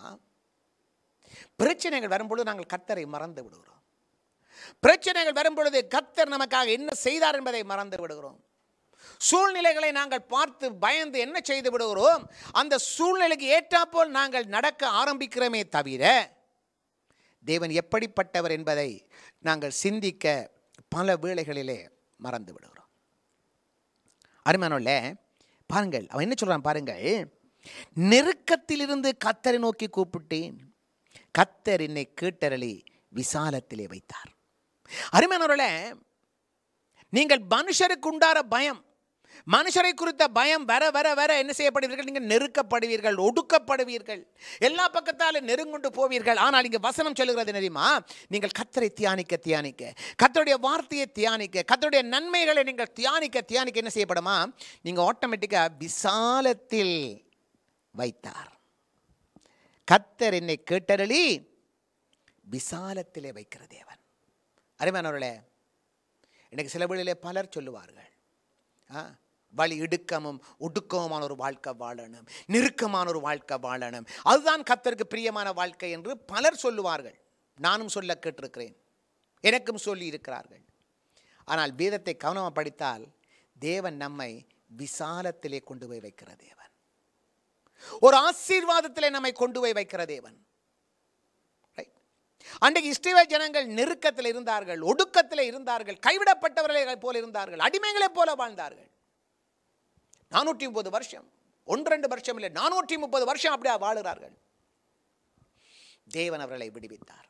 பிரச்சனைகள் வரும்பொழுது நாங்கள் கர்த்தரை மறந்து விடுகிறோம் பிரச்சனைகள் வரும்பொழுது கர்த்தர் நமக்காக என்ன செய்தார் என்பதை மறந்து விடுகிறோம் சூழ்நிலைகளை நாங்கள் பார்த்து பயந்து என்ன செய்து விடுகிறோம் அந்த சூழ்நிலைக்கு ஏற்றாப்போல் நாங்கள் நடக்க ஆரம்பிக்கிறோமே தவிர தேவன் எப்படிப்பட்டவர் என்பதை நாங்கள் சிந்திக்க பல வேளைகளிலே மறந்து விடுகிறோம் அருமையானோல்ல பாருங்கள் அவன் என்ன சொல்றான் பாருங்கள் நெருக்கத்திலிருந்து கத்தரை நோக்கி கூப்பிட்டேன் கத்தர் என்னை கேட்டரளி விசாலத்திலே வைத்தார் அருமையானவர்களே நீங்கள் மனுஷருக்கு உண்டார பயம் மனுஷரை குறித்த பயம் வர வர வர என்ன செய்யப்படுவீர்கள் நீங்கள் நெருக்கப்படுவீர்கள் ஒடுக்கப்படுவீர்கள் எல்லா பக்கத்தாலும் நெருங்கொண்டு போவீர்கள் ஆனால் இங்கே வசனம் சொல்லுகிறது தெரியுமா நீங்கள் கத்தரை தியானிக்க தியானிக்க கத்தருடைய வார்த்தையை தியானிக்க கத்தருடைய நன்மைகளை நீங்கள் தியானிக்க தியானிக்க என்ன செய்யப்படுமா நீங்கள் ஆட்டோமேட்டிக்காக விசாலத்தில் வைத்தார் கத்தர் என்னை கேட்டரளி விசாலத்திலே வைக்கிற தேவன் அருமையானவர்களே இன்னைக்கு சில வேளையிலே பலர் சொல்லுவார்கள் ஆ வழி இடுக்கமும் ஒடுக்கமுமான ஒரு வாழ்க்கை வாழணும் நெருக்கமான ஒரு வாழ்க்கை வாழணும் அதுதான் கத்தருக்கு பிரியமான வாழ்க்கை என்று பலர் சொல்லுவார்கள் நானும் சொல்ல கேட்டிருக்கிறேன் எனக்கும் சொல்லி இருக்கிறார்கள் ஆனால் வேதத்தை கவனமாக படித்தால் தேவன் நம்மை விசாலத்திலே கொண்டு போய் வைக்கிற தேவன் ஒரு ஆசீர்வாதத்திலே நம்மை கொண்டு போய் வைக்கிற தேவன் Right? அன்றைக்கு இஸ்ரேல் ஜனங்கள் நெருக்கத்தில் இருந்தார்கள் ஒடுக்கத்தில் இருந்தார்கள் கைவிடப்பட்டவர்களை போல இருந்தார்கள் அடிமைகளைப் போல வாழ்ந்தார்கள் நானூற்றி முப்பது வருஷம் ஒன்று ரெண்டு வருஷம் இல்லை நானூற்றி முப்பது வருஷம் அப்படியே வாழுகிறார்கள் தேவன் அவர்களை விடுவித்தார்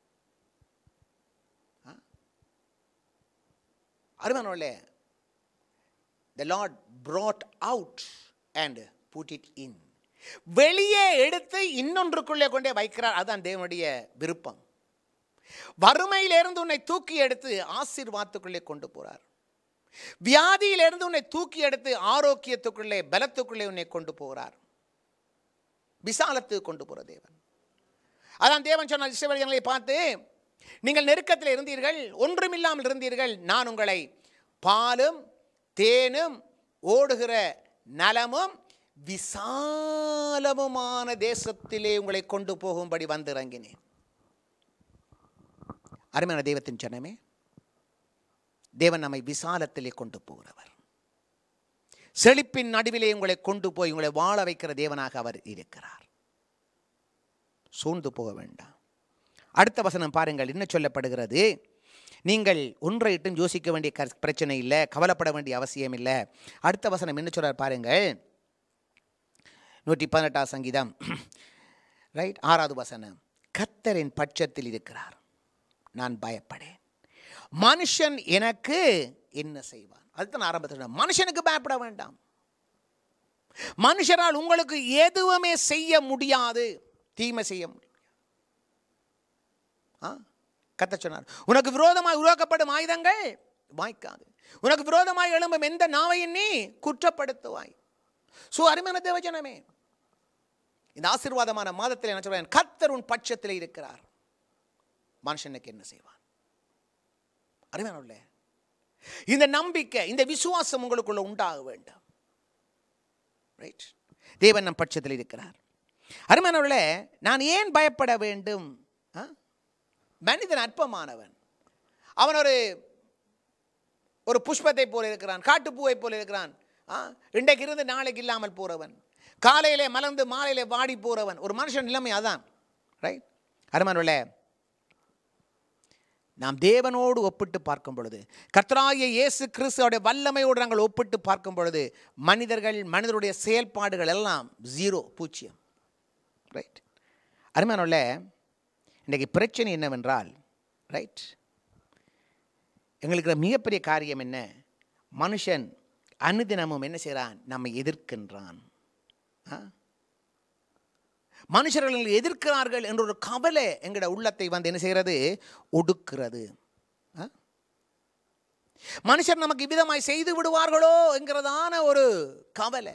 அருமனோலே the Lord brought out and put it in வெளியே எடுத்து இன்னொன்றுக்குள்ளே கொண்டே வைக்கிறார் அதுதான் தேவனுடைய விருப்பம் வறுமையிலிருந்து உன்னை தூக்கி எடுத்து ஆசீர்வாதத்துக்குள்ளே கொண்டு போறார் வியாதியிலிருந்து உன்னை தூக்கி எடுத்து ஆரோக்கியத்துக்குள்ளே பலத்துக்குள்ளே உன்னை கொண்டு போகிறார் விசாலத்துக்கு கொண்டு போகிற தேவன் அதான் தேவன் சொன்ன இஸ்ரவேலர்களை பார்த்து நீங்கள் நெருக்கத்தில் இருந்தீர்கள் ஒன்றுமில்லாமல் இருந்தீர்கள் நான் உங்களை பாலும் தேனும் ஓடுகிற நலமும் விசாலமுமான தேசத்திலே உங்களை கொண்டு போகும்படி வந்திறங்கினேன் அருமையான தெய்வத்தின் ஜனமே தேவன் நம்மை விசாலத்திலே கொண்டு போகிறவர் செழிப்பின் நடுவிலே உங்களை கொண்டு போய் உங்களை வாழ வைக்கிற தேவனாக அவர் இருக்கிறார் சூழ்ந்து போக வேண்டாம் அடுத்த வசனம் பாருங்கள் என்ன சொல்லப்படுகிறது நீங்கள் ஒன்றையிட்டும் யோசிக்க வேண்டிய கர்- பிரச்சனை இல்லை கவலைப்பட வேண்டிய அவசியம் இல்லை அடுத்த வசனம் என்ன சொல்றார் பாருங்கள் நூற்றி பதினெட்டாம் சங்கீதம் ரைட் ஆறாவது வசனம் கத்தரின் பட்சத்தில் இருக்கிறார் நான் பயப்படேன் மனுஷன் எனக்கு என்ன செய்வான் அதுதான் நான் ஆரம்பத்தில் சொன்னேன். மனுஷனுக்கு பயப்பட வேண்டாம் மனுஷரால் உங்களுக்கு எதுவுமே செய்ய முடியாது தீமை செய்ய முடியும் ஆ கத்த சொன்னார் உனக்கு விரோதமாய் உருவாக்கப்படும் ஆயுதங்கள் வாய்க்காது உனக்கு விரோதமாய் எழும்பும் எந்த நாவையும் நீ குற்றப்படுத்துவாய் சோ அருமையான தேவஜனமே இந்த ஆசீர்வாதமான மாதத்தில் என்ன சொல்றேன் கத்தர் உன் பட்சத்தில் இருக்கிறார் மனுஷனுக்கு என்ன செய்வான் அருமையான இந்த நம்பிக்கை இந்த விசுவாசம் உங்களுக்குள்ள உண்டாக வேண்டும் ரைட் தேவன் நம் பட்சத்தில் இருக்கிறார் அருமையானவர்களே நான் ஏன் பயப்பட வேண்டும் ஆ? மனிதன் அற்பமானவன் அவன் ஒரு ஒரு புஷ்பத்தை போல இருக்கிறான் காட்டுப்பூவை போல இருக்கிறான் ஆ? இன்றைக்கு இருந்து நாளைக்கு இல்லாமல் போறவன் காலையிலே மலர்ந்து மாலையிலே வாடி போறவன் ஒரு மனுஷன் நிலைமை அதான் ரைட் அருமானவர்களே நாம் தேவனோடு ஒப்பிட்டு பார்க்கும் பொழுது கர்த்தராகிய இயேசு கிறிஸ்துவோட வல்லமையோடு நாங்கள் ஒப்பிட்டு பார்க்கும் பொழுது மனிதர்கள் மனிதருடைய செயல்பாடுகள் எல்லாம் ஜீரோ பூஜ்ஜியம் ரைட் அருமையானோல்ல இன்றைக்கு பிரச்சனை என்னவென்றால் ரைட் எங்களுக்கு இருக்கிற மிகப்பெரிய காரியம் என்ன மனுஷன் அனுதினமும் என்ன செய்கிறான் நம்மை எதிர்க்கின்றான் ஆ? மனுஷர்கள் எங்களை எதிர்க்கிறார்கள் என்ற ஒரு கவலை எங்களோட உள்ளத்தை வந்து என்ன செய்கிறது ஒடுக்கிறது ஆ? மனுஷர் நமக்கு இவ்விதமாய் செய்து விடுவார்களோ என்கிறதான ஒரு கவலை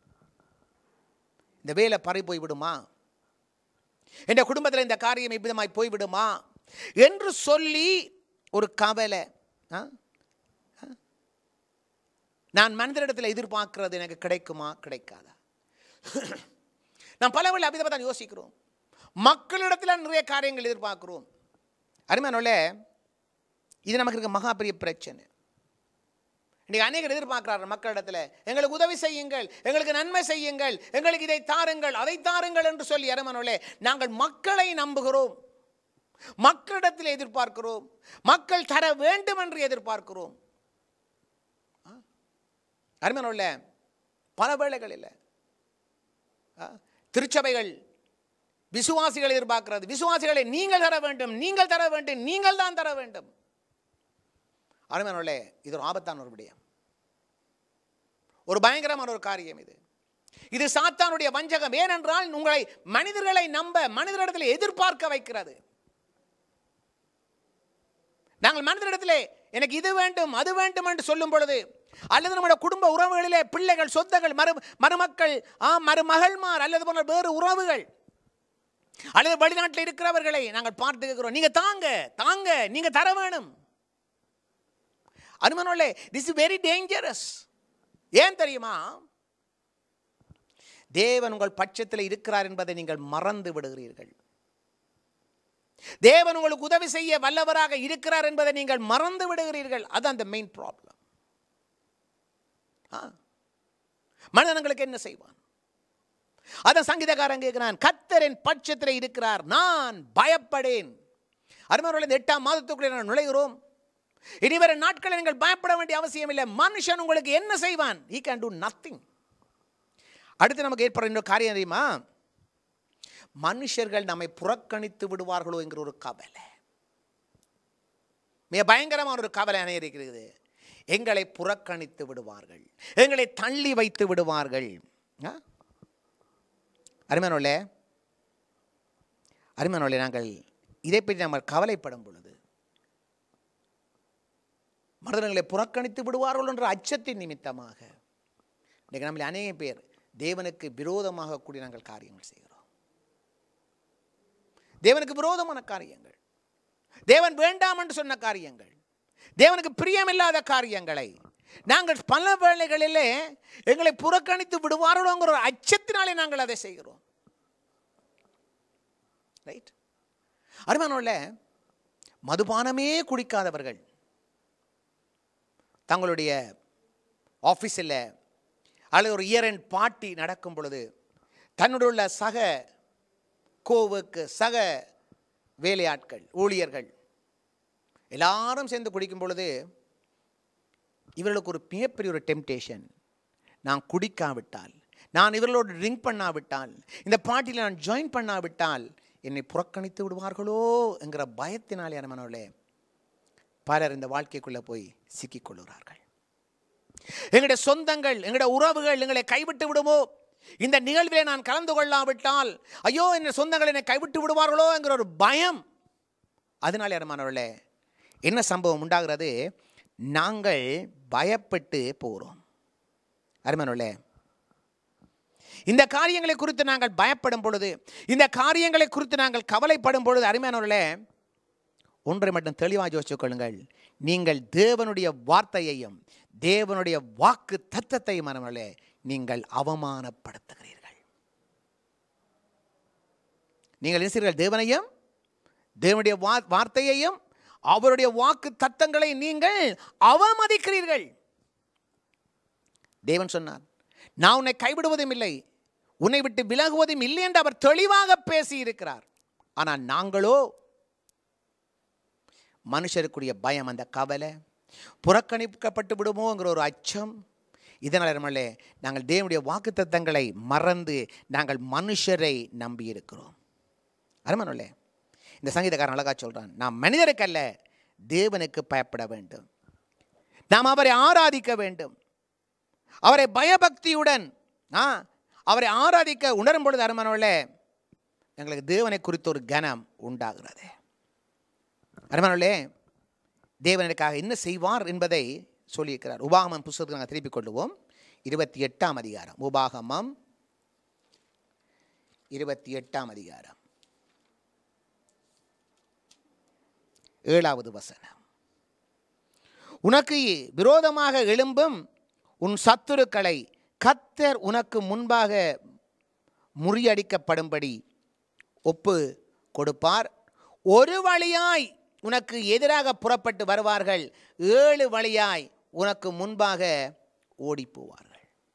இந்த வேலை பறி போய் விடுமா என் குடும்பத்தில் இந்த காரியம் இவ்விதமாய் போய்விடுமா என்று சொல்லி ஒரு கவலை ஆ? ஆ? நான் மனிதரிடத்தில் எதிர்பார்க்கிறது எனக்கு கிடைக்குமா கிடைக்காதா நாம் பல வழி அபிதமாக தான் யோசிக்கிறோம் மக்களிடத்தில் நிறைய காரியங்கள் எதிர்பார்க்கிறோம் அருமையானோல இது நமக்கு இருக்க மகா பெரிய பிரச்சனை இன்னைக்கு அநேகர் எதிர்பார்க்கிறார்கள் மக்களிடத்தில் எங்களுக்கு உதவி செய்யுங்கள் எங்களுக்கு நன்மை செய்யுங்கள் எங்களுக்கு இதை தாருங்கள் அதை தாருங்கள் என்று சொல்லி அருமையானோலே நாங்கள் மக்களை நம்புகிறோம் மக்களிடத்தில் எதிர்பார்க்கிறோம் மக்கள் தர வேண்டும் என்று எதிர்பார்க்கிறோம் அருமையானோல்ல பல வேளைகள் இல்லை ஆ? திருச்சபைகள் விசுவாசிகள் எதிர்பார்க்கிறது விசுவாசிகளை நீங்கள் தர வேண்டும் நீங்கள் தர வேண்டும் நீங்கள் தான் தர வேண்டும் அருமையானவர்களே இது ஒரு ஆபத்தான ஒரு விடயம் ஒரு பயங்கரமான ஒரு காரியம் இது இது சாத்தானுடைய வஞ்சகம் ஏனென்றால் உங்களை மனிதர்களை நம்ப மனிதரிடத்தில் எதிர்பார்க்க வைக்கிறது நாங்கள் மனிதரிடத்திலே எனக்கு இது வேண்டும் அது வேண்டும் என்று சொல்லும் பொழுது அல்லது நம்முடைய குடும்ப உறவுகளிலே பிள்ளைகள் சொந்தங்கள் மரு மருமக்கள் ஆ மருமகள்மார் அல்லது போன்ற வேறு உறவுகள் அல்லது வெளிநாட்டில் இருக்கிறவர்களை நாங்கள் பார்த்து கேட்கிறோம் நீங்க தாங்க தாங்க நீங்க தர வேணும் அனுமனோலே திஸ் இஸ் வெரி டேஞ்சரஸ் ஏன் தெரியுமா தேவன் உங்கள் பட்சத்தில் இருக்கிறார் என்பதை நீங்கள் மறந்து விடுகிறீர்கள் தேவன் உங்களுக்கு உதவி செய்ய வல்லவராக இருக்கிறார் என்பதை நீங்கள் மறந்து விடுகிறீர்கள் அது அந்த மெயின் ப்ராப்ளம் மனிதனுங்களுக்கு என்ன செய்வான் அதான் சங்கீதக்காரன் கேட்கிறான் கத்தரின் பட்சத்தில் இருக்கிறார் நான் பயப்படேன் அருமையான இந்த எட்டாம் மாதத்துக்குள்ளே நான் நுழைகிறோம் இனி வர நாட்களில் நீங்கள் பயப்பட வேண்டிய அவசியம் இல்லை மனுஷன் உங்களுக்கு என்ன செய்வான் ஈ கேன் டூ நத்திங் அடுத்து நமக்கு ஏற்படுற இன்னொரு காரியம் தெரியுமா மனுஷர்கள் நம்மை புறக்கணித்து விடுவார்களோ என்கிற ஒரு கவலை மிக பயங்கரமான ஒரு கவலை அணை இருக்கிறது எங்களை புறக்கணித்து விடுவார்கள் எங்களை தள்ளி வைத்து விடுவார்கள் அருமையானோல்ல அருமையானோல்ல நாங்கள் இதை பற்றி நம்ம கவலைப்படும் பொழுது மனிதர்களை புறக்கணித்து விடுவார்கள் என்ற அச்சத்தின் நிமித்தமாக இன்றைக்கு நம்மள அநேக பேர் தேவனுக்கு விரோதமாக கூடி நாங்கள் காரியங்கள் செய்கிறோம் தேவனுக்கு விரோதமான காரியங்கள் தேவன் வேண்டாம் என்று சொன்ன காரியங்கள் தேவனுக்கு பிரியமில்லாத காரியங்களை நாங்கள் பல வேளைகளிலே எங்களை புறக்கணித்து விடுவார்களோங்கிற ஒரு அச்சத்தினாலே நாங்கள் அதை செய்கிறோம் ரைட் அருமானோல்ல மதுபானமே குடிக்காதவர்கள் தங்களுடைய ஆஃபீஸில் அல்லது ஒரு இயர் எண்ட் பார்ட்டி நடக்கும் பொழுது தன்னுடைய உள்ள சக கோவுக்கு சக வேலையாட்கள் ஊழியர்கள் எல்லாரும் சேர்ந்து குடிக்கும் பொழுது இவர்களுக்கு ஒரு மிகப்பெரிய ஒரு டெம்டேஷன் நான் குடிக்காவிட்டால் நான் இவர்களோடு ட்ரிங்க் பண்ணாவிட்டால் இந்த பார்ட்டியில் நான் ஜாயின் பண்ணாவிட்டால் என்னை புறக்கணித்து விடுவார்களோ என்கிற பயத்தினாலே மனோலே பலர் இந்த வாழ்க்கைக்குள்ளே போய் சிக்கிக் கொள்கிறார்கள் எங்களுடைய சொந்தங்கள் எங்களுடைய உறவுகள் எங்களை கைவிட்டு விடுமோ இந்த நிகழ்விலே நான் கலந்து கொள்ளாவிட்டால் ஐயோ என் சொந்தங்கள் என்னை கைவிட்டு விடுவார்களோ என்கிற ஒரு பயம் அதனால அருமானவர்களே என்ன சம்பவம் உண்டாகிறது நாங்கள் பயப்பட்டு போகிறோம் அருமானவர்களே இந்த காரியங்களை குறித்து நாங்கள் பயப்படும் பொழுது இந்த காரியங்களை குறித்து நாங்கள் கவலைப்படும் பொழுது அருமையானவர்களே ஒன்றை மட்டும் தெளிவாக யோசிச்சுக் கொள்ளுங்கள் நீங்கள் தேவனுடைய வார்த்தையையும் தேவனுடைய வாக்கு தத்தத்தையும் மனமலே நீங்கள் அவமானப்படுத்துகிறீர்கள் நீங்கள் நினைச்சீர்கள் தேவனையும் தேவனுடைய வா வார்த்தையையும் அவருடைய வாக்கு தத்தங்களை நீங்கள் அவமதிக்கிறீர்கள் தேவன் சொன்னார் நான் உன்னை கைவிடுவதும் இல்லை உன்னை விட்டு விலகுவதும் இல்லை என்று அவர் தெளிவாக பேசி இருக்கிறார் ஆனால் நாங்களோ மனுஷருக்குரிய பயம் அந்த கவலை புறக்கணிக்கப்பட்டு விடுமோங்கிற ஒரு அச்சம் இதனால் நம்மளே நாங்கள் தேவனுடைய வாக்குத்தத்தங்களை மறந்து நாங்கள் மனுஷரை நம்பி இருக்கிறோம் அருமனுள்ளே இந்த சங்கீதக்காரன் அழகா சொல்றான் நாம் மனிதருக்கல்ல தேவனுக்கு பயப்பட வேண்டும் நாம் அவரை ஆராதிக்க வேண்டும் அவரை பயபக்தியுடன் ஆ அவரை ஆராதிக்க உணரும் பொழுது அருமனோலே எங்களுக்கு தேவனை குறித்த ஒரு கனம் உண்டாகிறது அருமனோலே தேவனுக்காக என்ன செய்வார் என்பதை சொல்லியிருக்கிறார் உபாகமம் புஸ்தகத்தை நாங்கள் திருப்பிக் கொள்ளுவோம் இருபத்தி எட்டாம் அதிகாரம் உபாகமம் இருபத்தி எட்டாம் அதிகாரம் ஏழாவது வசனம் உனக்கு விரோதமாக எழும்பும் உன் சத்துருக்களை கத்தர் உனக்கு முன்பாக முறியடிக்கப்படும்படி ஒப்பு கொடுப்பார் ஒரு வழியாய் உனக்கு எதிராக புறப்பட்டு வருவார்கள் ஏழு வழியாய் உனக்கு முன்பாக ஓடி போவார்கள்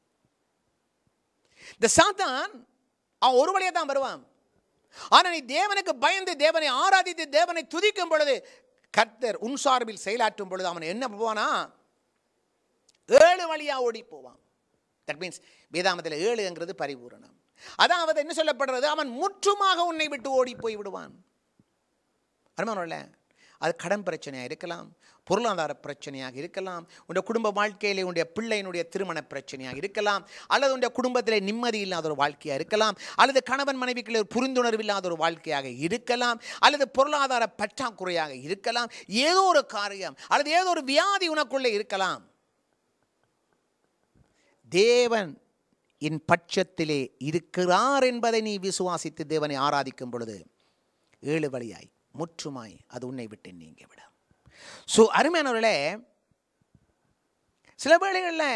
இந்த சாத்தான் அவன் ஒரு வழியாக தான் வருவான் ஆனால் நீ தேவனுக்கு பயந்து தேவனை ஆராதித்து தேவனை துதிக்கும் பொழுது கர்த்தர் உன் சார்பில் செயலாற்றும் பொழுது அவன் என்ன போவானா ஏழு வழியா ஓடி போவான் தட் மீன்ஸ் வேதாமத்தில் ஏழுங்கிறது பரிபூரணம் அதாவது என்ன சொல்லப்படுறது அவன் முற்றுமாக உன்னை விட்டு ஓடி போய் விடுவான் அருமானோல்ல அது கடன் பிரச்சனையாக இருக்கலாம் பொருளாதார பிரச்சனையாக இருக்கலாம் உன்னுடைய குடும்ப வாழ்க்கையிலே உன்னுடைய பிள்ளையினுடைய திருமண பிரச்சனையாக இருக்கலாம் அல்லது உன்னுடைய குடும்பத்திலே நிம்மதி இல்லாத ஒரு வாழ்க்கையாக இருக்கலாம் அல்லது கணவன் மனைவிக்குள்ள ஒரு புரிந்துணர்வு இல்லாத ஒரு வாழ்க்கையாக இருக்கலாம் அல்லது பொருளாதார பற்றாக்குறையாக இருக்கலாம் ஏதோ ஒரு காரியம் அல்லது ஏதோ ஒரு வியாதி உனக்குள்ளே இருக்கலாம் தேவன் என் பட்சத்திலே இருக்கிறார் என்பதை நீ விசுவாசித்து தேவனை ஆராதிக்கும் பொழுது ஏழு வழியாய் முற்றுமாய் அது உன்னை விட்டு நீங்கிவிடும் ஸோ அருமையானவர்களே சில வேளைகளில்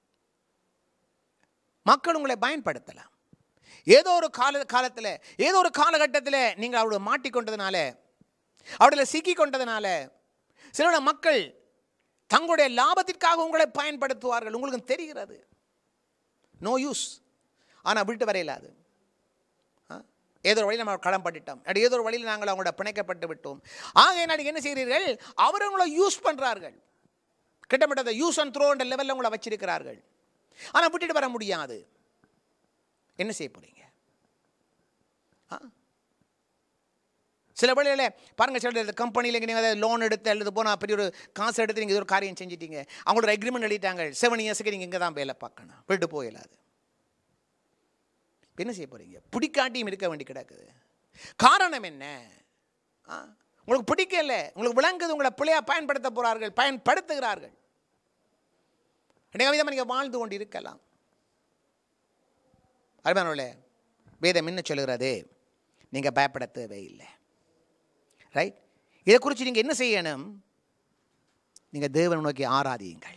மக்கள் உங்களை பயன்படுத்தலாம் ஏதோ ஒரு கால காலத்தில் ஏதோ ஒரு காலகட்டத்தில் நீங்கள் அவரோட மாட்டிக்கொண்டதுனால அவர்களை சிக்கி கொண்டதுனால சில மக்கள் தங்களுடைய லாபத்திற்காக உங்களை பயன்படுத்துவார்கள் உங்களுக்கு தெரிகிறது நோ யூஸ் ஆனால் விட்டு வரையிலாது ஏதோ ஒரு வழியில் நம்ம கடன் பட்டுட்டோம் அப்படி ஏதோ ஒரு வழியில் நாங்கள் அவங்களோட பிணைக்கப்பட்டு விட்டோம் ஆக நாளைக்கு என்ன செய்கிறீர்கள் அவர் உங்களை யூஸ் பண்ணுறார்கள் கிட்டத்தட்ட யூஸ் அண்ட் த்ரோன்ற லெவலில் உங்களை வச்சிருக்கிறார்கள் ஆனால் விட்டுட்டு வர முடியாது என்ன செய்ய போகிறீங்க சில வழியில் பாருங்கள் சில கம்பெனியில் நீங்கள் அதை லோன் எடுத்து அல்லது போனால் பெரிய ஒரு காசு எடுத்து நீங்கள் ஒரு காரியம் செஞ்சிட்டீங்க அவங்களோட அக்ரிமெண்ட் எழுதிட்டாங்க செவன் இயர்ஸுக்கு நீங்கள் இங்கே தான் வேலை பார்க்கணும் விட்டு போயிடாது என்ன செய்ய போகிறீங்க பிடிக்காட்டியும் இருக்க வேண்டி கிடக்குது காரணம் என்ன உங்களுக்கு பிடிக்கல உங்களுக்கு விளங்குது உங்களை பிள்ளையா பயன்படுத்த போகிறார்கள் பயன்படுத்துகிறார்கள் அநேக விதமாக நீங்கள் வாழ்ந்து கொண்டு இருக்கலாம் அருமையானவர்களே வேதம் என்ன சொல்லுகிறது நீங்கள் பயப்பட தேவையில்லை ரைட் இதை குறித்து நீங்கள் என்ன செய்யணும் நீங்கள் தேவனை நோக்கி ஆராதியுங்கள்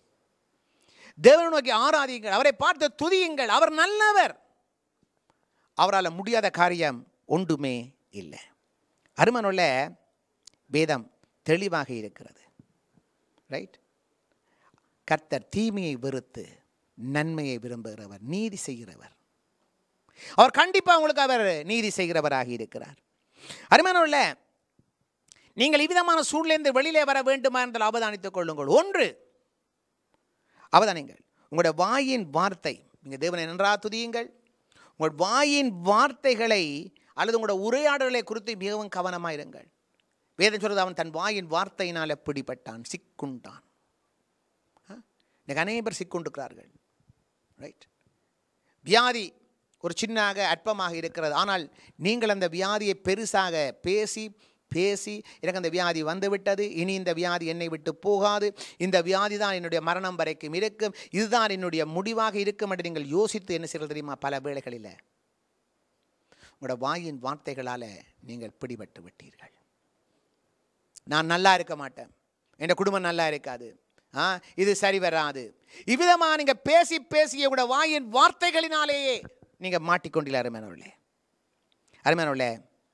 தேவனை நோக்கி ஆராதியுங்கள் அவரை பார்த்து துதியுங்கள் அவர் நல்லவர் அவரால் முடியாத காரியம் ஒன்றுமே இல்லை அருமனுள்ள வேதம் தெளிவாக இருக்கிறது ரைட் கர்த்தர் தீமையை வெறுத்து நன்மையை விரும்புகிறவர் நீதி செய்கிறவர் அவர் கண்டிப்பாக உங்களுக்கு அவர் நீதி செய்கிறவராக இருக்கிறார் அருமையானவர்கள நீங்கள் இவ்விதமான சூழ்நிலை வெளியிலே வர வேண்டுமா என்றால் அவதானித்துக் கொள்ளுங்கள் ஒன்று அவதானிங்கள் உங்களுடைய வாயின் வார்த்தை நீங்கள் தேவனை நன்றா துதியுங்கள் உங்கள் வாயின் வார்த்தைகளை அல்லது உங்களோட உரையாடல்களை குறித்து மிகவும் கவனமாக இருங்கள் வேதம் சொல்றது அவன் தன் வாயின் வார்த்தையினால் பிடிபட்டான் சிக்குண்டான் ஆ? இன்னைக்கு அநேக பேர் சிக்குண்டுக்கிறார்கள் ரைட் வியாதி ஒரு சின்னாக அற்பமாக இருக்கிறது ஆனால் நீங்கள் அந்த வியாதியை பெருசாக பேசி பேசி எனக்கு அந்த வியாதி வந்து விட்டது இனி இந்த வியாதி என்னை விட்டு போகாது இந்த வியாதி தான் என்னுடைய மரணம் வரைக்கும் இருக்கும் இதுதான் என்னுடைய முடிவாக இருக்கும் என்று நீங்கள் யோசித்து என்ன செய்கிறது தெரியுமா பல வேளைகளில் உங்களோட வாயின் வார்த்தைகளால் நீங்கள் பிடிபட்டு விட்டீர்கள் நான் நல்லா இருக்க மாட்டேன் என் குடும்பம் நல்லா இருக்காது ஆ இது சரி வராது இவ்விதமாக நீங்கள் பேசி பேசிய கூட வாயின் வார்த்தைகளினாலேயே நீங்கள் மாட்டிக்கொண்டீர்கள் அருமையானவர்களே அருமையானவர்களே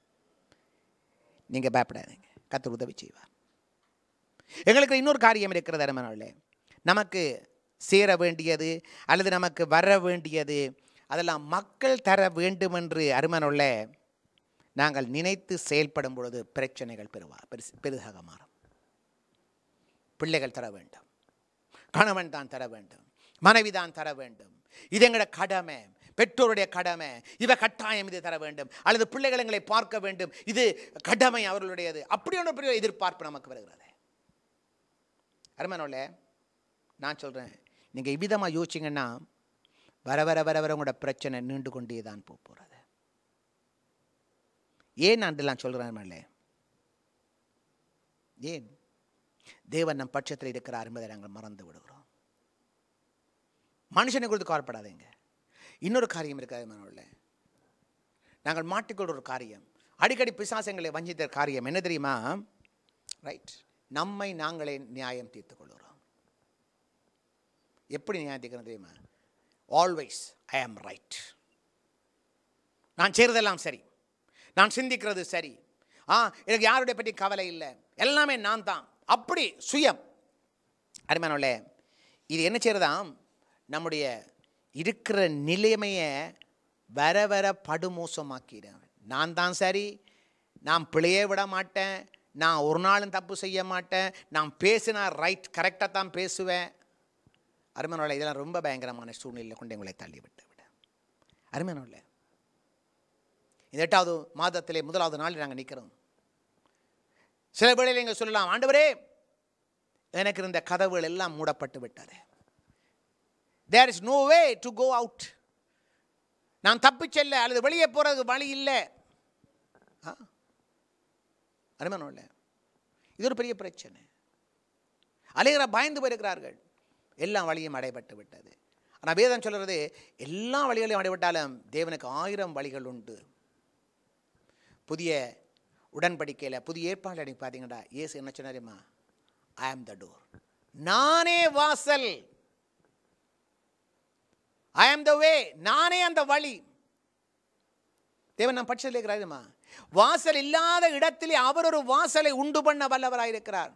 நீங்கள் பயப்படாதீங்க கத்தர் உதவி செய்வார் எங்களுக்கு இன்னொரு காரியம் இருக்கிறது அருமையானவர்களே நமக்கு சேர வேண்டியது அல்லது நமக்கு வர வேண்டியது அதெல்லாம் மக்கள் தர வேண்டும் என்று அருமையானவர்களே நாங்கள் நினைத்து செயல்படும் பொழுது பிரச்சனைகள் பெருவா பெருசு பெரிதாக மாறும் பிள்ளைகள் தர வேண்டும் கணவன் தான் தர வேண்டும் மனைவி தான் தர வேண்டும் இது எங்களோட கடமை பெற்றோருடைய கடமை இவ கட்டாயம் இதை தர வேண்டும் அல்லது பிள்ளைகள் எங்களை பார்க்க வேண்டும் இது கடமை அவர்களுடையது அப்படி ஒன்று பெரிய எதிர்பார்ப்பு நமக்கு வருகிறது அருமனோல நான் சொல்கிறேன் நீங்கள் இவ்விதமாக யோசிச்சிங்கன்னா வர வர வர வர உங்களோட பிரச்சனை நீண்டு கொண்டே தான் போக போகிறது ஏன் நான் இதெல்லாம் சொல்கிறேன் மேலே ஏன் தேவன் நம் பட்சத்தில் இருக்கிறார் என்பதை நாங்கள் மறந்து விடுகிறோம் மனுஷனை குறித்து கவலைப்படாதீங்க இன்னொரு காரியம் இருக்காது மனோல நாங்கள் மாட்டிக்கொள்ற ஒரு காரியம் அடிக்கடி பிசாசங்களை வஞ்சித்த காரியம் என்ன தெரியுமா ரைட் நம்மை நாங்களே நியாயம் தீர்த்துக் கொள்கிறோம் எப்படி நியாயம் தீர்க்கணும் தெரியுமா ஆல்வேஸ் ஐ ஆம் ரைட் நான் செய்கிறதெல்லாம் சரி நான் சிந்திக்கிறது சரி ஆ எனக்கு யாருடைய பற்றி கவலை இல்லை எல்லாமே நான் தான் அப்படி சுயம் அருமையானவர்களே இது என்ன செய்கிறதாம் நம்முடைய இருக்கிற நிலைமையை வர வர படுமோசமாக்கிறேன் நான் தான் சரி நான் பிழையே விட மாட்டேன் நான் ஒரு நாளும் தப்பு செய்ய மாட்டேன் நான் பேசினா ரைட் கரெக்டாக தான் பேசுவேன் அருமையானவர்களே இதெல்லாம் ரொம்ப பயங்கரமான சூழ்நிலையில் கொண்டு எங்களை தள்ளி விட்டு விட அருமையானவர்களே இந்த எட்டாவது மாதத்திலே முதலாவது நாளில் நாங்கள் நிற்கிறோம் சில வேளையில் நீங்கள் சொல்லலாம் ஆண்டவரே எனக்கு இருந்த கதவுகள் எல்லாம் மூடப்பட்டு விட்டது there is no way to go out நான் தப்பி செல்ல அல்லது வெளியே போகிறதுக்கு வழி இல்லை ஆ அருமையானோ இல்லை இது ஒரு பெரிய பிரச்சனை அலைகிற பயந்து போயிருக்கிறார்கள் எல்லா வழியும் அடைபட்டு விட்டது ஆனால் வேதம் சொல்கிறது எல்லா வழிகளையும் அடைபட்டாலும் தேவனுக்கு ஆயிரம் வழிகள் உண்டு புதிய உடன்படிக்கையில் புதிய ஏற்பாடு அடி பார்த்தீங்கடா இயேசு என்ன சொன்னாருமா ஐ ஆம் த டோர் நானே வாசல் ஐ ஆம் த வே நானே அந்த வழி தேவன் நான் பட்சத்தில் இருக்கிறாருமா வாசல் இல்லாத இடத்திலே அவர் ஒரு வாசலை உண்டு பண்ண வல்லவராயிருக்கிறார்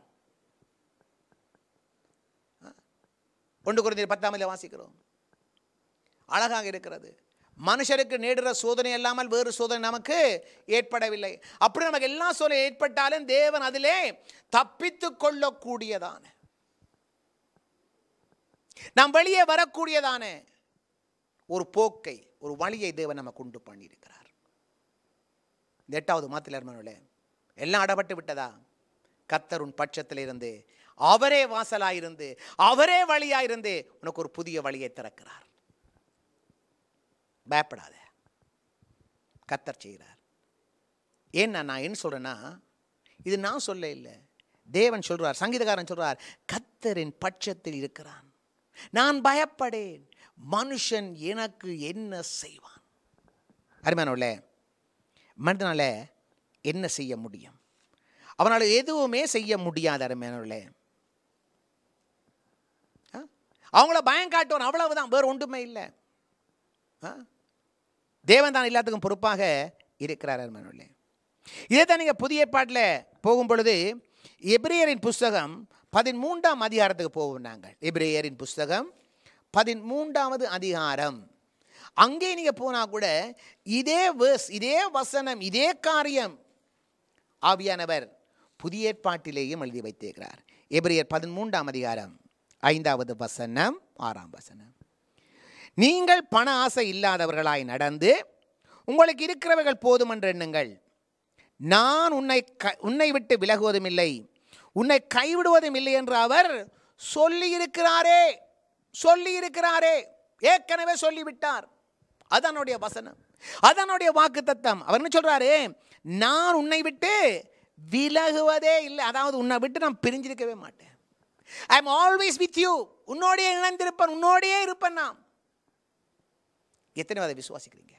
ஒன்று குறைந்த பத்தாமில் வாசிக்கிறோம் அழகாக இருக்கிறது மனுஷருக்கு நேடுற சோதனை இல்லாமல் வேறு சோதனை நமக்கு ஏற்படவில்லை அப்படி நமக்கு எல்லா சோதனை ஏற்பட்டாலும் தேவன் அதிலே தப்பித்து கொள்ளக்கூடியதான நாம் வெளியே வரக்கூடியதான ஒரு போக்கை ஒரு வழியை தேவன் நமக்கு உண்டு பண்ணியிருக்கிறார் இந்த எட்டாவது மாத்திலர்மனே எல்லாம் அடப்பட்டு விட்டதா கத்தர் உன் பட்சத்தில் இருந்து அவரே வாசலாயிருந்து அவரே வழியாயிருந்து உனக்கு ஒரு புதிய வழியை திறக்கிறார் பயப்படாத கத்தர் செய்கிறார் ஏன்னா நான் என்ன சொல்கிறேன்னா இது நான் சொல்ல இல்லை தேவன் சொல்றார் சங்கீதக்காரன் சொல்றார் கத்தரின் பட்சத்தில் இருக்கிறான் நான் பயப்படேன் மனுஷன் எனக்கு என்ன செய்வான் அருமையானவர்களே மனிதனால என்ன செய்ய முடியும் அவனால் எதுவுமே செய்ய முடியாது அருமையானவர்களே ஆ? அவங்கள பயம் காட்டுவான் அவ்வளவுதான் வேறு ஒன்றுமே இல்லை ஆ? தேவன் தான் எல்லாத்துக்கும் பொறுப்பாக இருக்கிறார் அருமையானவர்களே இதே தான் நீங்கள் புதிய ஏற்பாட்டில் போகும் பொழுது எபிரேயரின் புஸ்தகம் பதிமூன்றாம் அதிகாரத்துக்கு போவோம் நாங்கள் எபிரேயரின் புஸ்தகம் பதிமூன்றாவது அதிகாரம் அங்கே நீங்கள் போனால் கூட இதே வேர்ஸ் இதே வசனம் இதே காரியம் ஆவியானவர் புதிய ஏற்பாட்டிலேயும் எழுதி வைத்திருக்கிறார் எபிரேயர் பதிமூன்றாம் அதிகாரம் ஐந்தாவது வசனம் ஆறாம் வசனம் நீங்கள் பண ஆசை இல்லாதவர்களாய் நடந்து உங்களுக்கு இருக்கிறவர்கள் போதும் என்று எண்ணுங்கள் நான் உன்னை க உன்னை விட்டு விலகுவதும் இல்லை உன்னை கைவிடுவதும் இல்லை என்று அவர் சொல்லியிருக்கிறாரே சொல்லியிருக்கிறாரே ஏற்கனவே சொல்லிவிட்டார் அதனுடைய வசனம் அதனுடைய வாக்கு தத்தம் அவர் என்ன சொல்றாரு நான் உன்னை விட்டு விலகுவதே இல்லை அதாவது உன்னை விட்டு நான் பிரிஞ்சிருக்கவே மாட்டேன் I am always with you உன்னோடையே இணைந்திருப்பேன் உன்னோடையே இருப்பேன் நான் எத்தனை அதை விசுவாசிக்கிறீங்க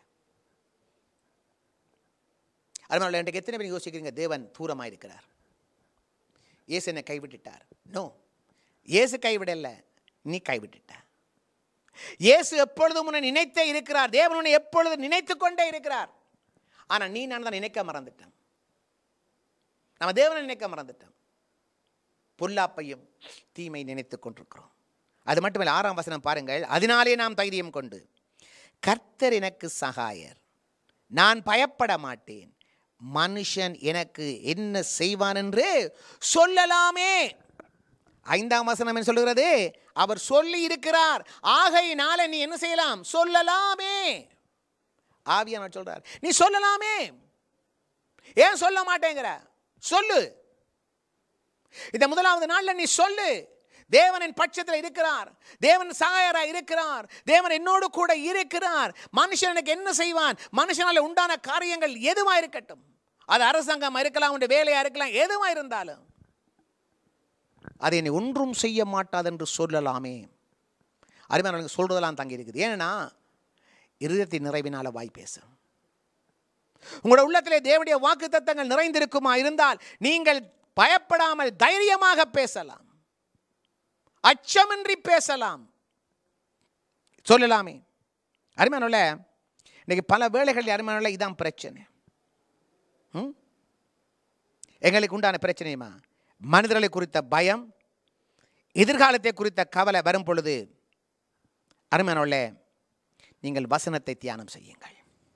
அதனால இன்றைக்கு எத்தனை பேர் யோசிக்கிறீங்க தேவன் தூரமாக இருக்கிறார் இயேசு என்னை கைவிட்டுட்டார் நோ இயேசு கைவிடல நீ கைவிட்டுட்ட இயேசு எப்பொழுதும் உன்னை நினைத்தே இருக்கிறார் தேவன் உன்னை எப்பொழுதும் நினைத்து கொண்டே இருக்கிறார் ஆனால் நீ நான் தான் நினைக்க மறந்துட்டேன் நம்ம தேவனை நினைக்க மறந்துட்டோம் பொல்லாப்பையும் தீமை நினைத்து கொண்டிருக்கிறோம் அது மட்டுமல்ல ஆறாம் வசனம் பாருங்கள் அதனாலே நாம் தைரியம் கொண்டு கர்த்தர் எனக்கு சகாயர் நான் பயப்பட மாட்டேன் மனுஷன் எனக்கு என்ன செய்வான் என்று சொல்லலாமே ஐந்தாம் வசனம் என்ன சொல்லுகிறது அவர் சொல்லி இருக்கிறார் ஆகையினால நீ என்ன செய்யலாம் சொல்லலாமே ஆவியானவர் சொல்றார் நீ சொல்லலாமே ஏன் சொல்ல மாட்டேங்கிற சொல்லு இந்த முதலாவது நாள்ல நீ சொல்லு தேவனின் பட்சத்தில் இருக்கிறார் தேவன் சகாயரா இருக்கிறார் தேவன் என்னோடு கூட இருக்கிறார் மனுஷன் எனக்கு என்ன செய்வான் மனுஷனால உண்டான காரியங்கள் எதுவா இருக்கட்டும் அது அரசாங்கம் இருக்கலாம் உடைய வேலையா இருக்கலாம் எதுவா இருந்தாலும் அதை நீ ஒன்றும் செய்ய மாட்டாது என்று சொல்லலாமே அருமையான சொல்றதெல்லாம் தங்கி இருக்குது ஏன்னா இருதயத்தின் நிறைவினால வாய் பேசும் உங்களோட உள்ளத்திலே தேவனுடைய வாக்கு தத்தங்கள் நிறைந்திருக்குமா இருந்தால் நீங்கள் பயப்படாமல் தைரியமாக பேசலாம் அச்சமின்றி பேசலாம் சொல்லலாமே அருமையானுள்ள இன்னைக்கு பல வேலைகள் அருமையானுள்ள இதான் பிரச்சனை ம்? எங்களுக்கு உண்டான பிரச்சனையுமா மனிதர்களை குறித்த பயம் எதிர்காலத்தை குறித்த கவலை வரும் பொழுது அருமையானுள்ள நீங்கள் வசனத்தை தியானம் செய்யுங்கள்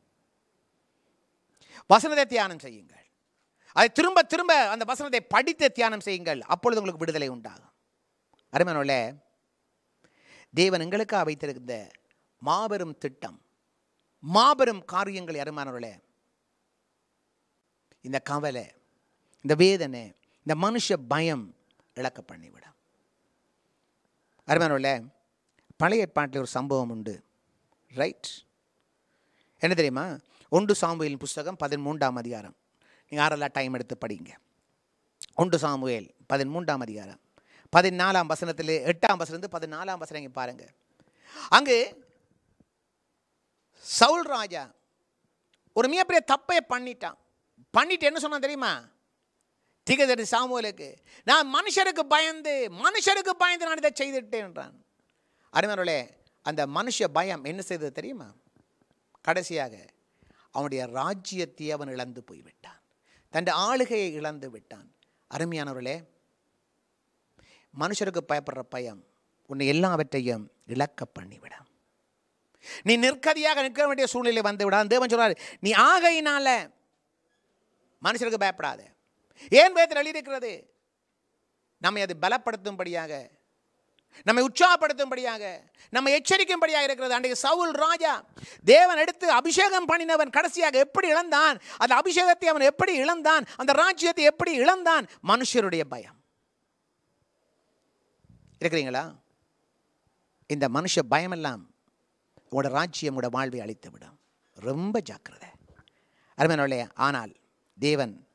வசனத்தை தியானம் செய்யுங்கள் அதை திரும்ப திரும்ப அந்த வசனத்தை படித்து தியானம் செய்யுங்கள் அப்பொழுது உங்களுக்கு விடுதலை உண்டாகும் அருமையானோல தேவன் எங்களுக்காக வைத்திருந்த மாபெரும் திட்டம் மாபெரும் காரியங்கள் அருமையானவர்களே இந்த கவலை இந்த வேதனை இந்த மனுஷ பயம் இழக்க பண்ணிவிடும் அருமையானவர்களே பழைய ஏற்பாட்டில் ஒரு சம்பவம் உண்டு ரைட் என்ன தெரியுமா ஒன்று சாமுவேலின் புஸ்தகம் பதிமூன்றாம் அதிகாரம் நீங்கள் யாரெல்லாம் டைம் எடுத்து படிங்க ஒன்று சாமுவேல் பதிமூன்றாம் அதிகாரம் பதினாலாம் வசனத்தில் எட்டாம் வசனம் பதினாலாம் வசனம் இங்கே பாருங்க அங்கு சவுல் ராஜா ஒரு மிகப்பெரிய தப்பை பண்ணிட்டான் பண்ணிட்டு என்ன சொன்னான் தெரியுமா திகதரி சாமுவேலுக்கு நான் மனுஷருக்கு பயந்து மனுஷருக்கு பயந்து நான் இதை செய்துட்டேன் என்றான் அருமையானவர்களே அந்த மனுஷ பயம் என்ன செய்தது தெரியுமா கடைசியாக அவனுடைய ராஜ்யத்தை அவன் இழந்து போய்விட்டான் தன் ஆளுகையை இழந்து விட்டான் அருமையானவர்களே மனுஷருக்கு பயப்படுற பயம் உன்னை எல்லாவற்றையும் இழக்க பண்ணிவிடும் நீ நிற்கதியாக நிற்க வேண்டிய சூழ்நிலை வந்து விடாது தேவன் சொல்றாரு நீ ஆகையினால மனுஷருக்கு பயப்படாத ஏன் வேதத்தில் எழுதியிருக்கிறது நம்மை அது பலப்படுத்தும்படியாக நம்மை உற்சாகப்படுத்தும்படியாக நம்மை எச்சரிக்கும்படியாக இருக்கிறது அன்றைக்கு சவுல் ராஜா தேவன் எடுத்து அபிஷேகம் பண்ணினவன் கடைசியாக எப்படி இழந்தான் அந்த அபிஷேகத்தை அவன் எப்படி இழந்தான் அந்த ராஜ்யத்தை எப்படி இழந்தான் மனுஷருடைய பயம் இருக்கிறீங்களா இந்த மனுஷ பயமெல்லாம் உங்களோட ராஜ்யம் உங்களோட வாழ்வை அழித்து விடும் ரொம்ப ஜாக்கிரதை அருமையானவர்களே ஆனால் தேவன்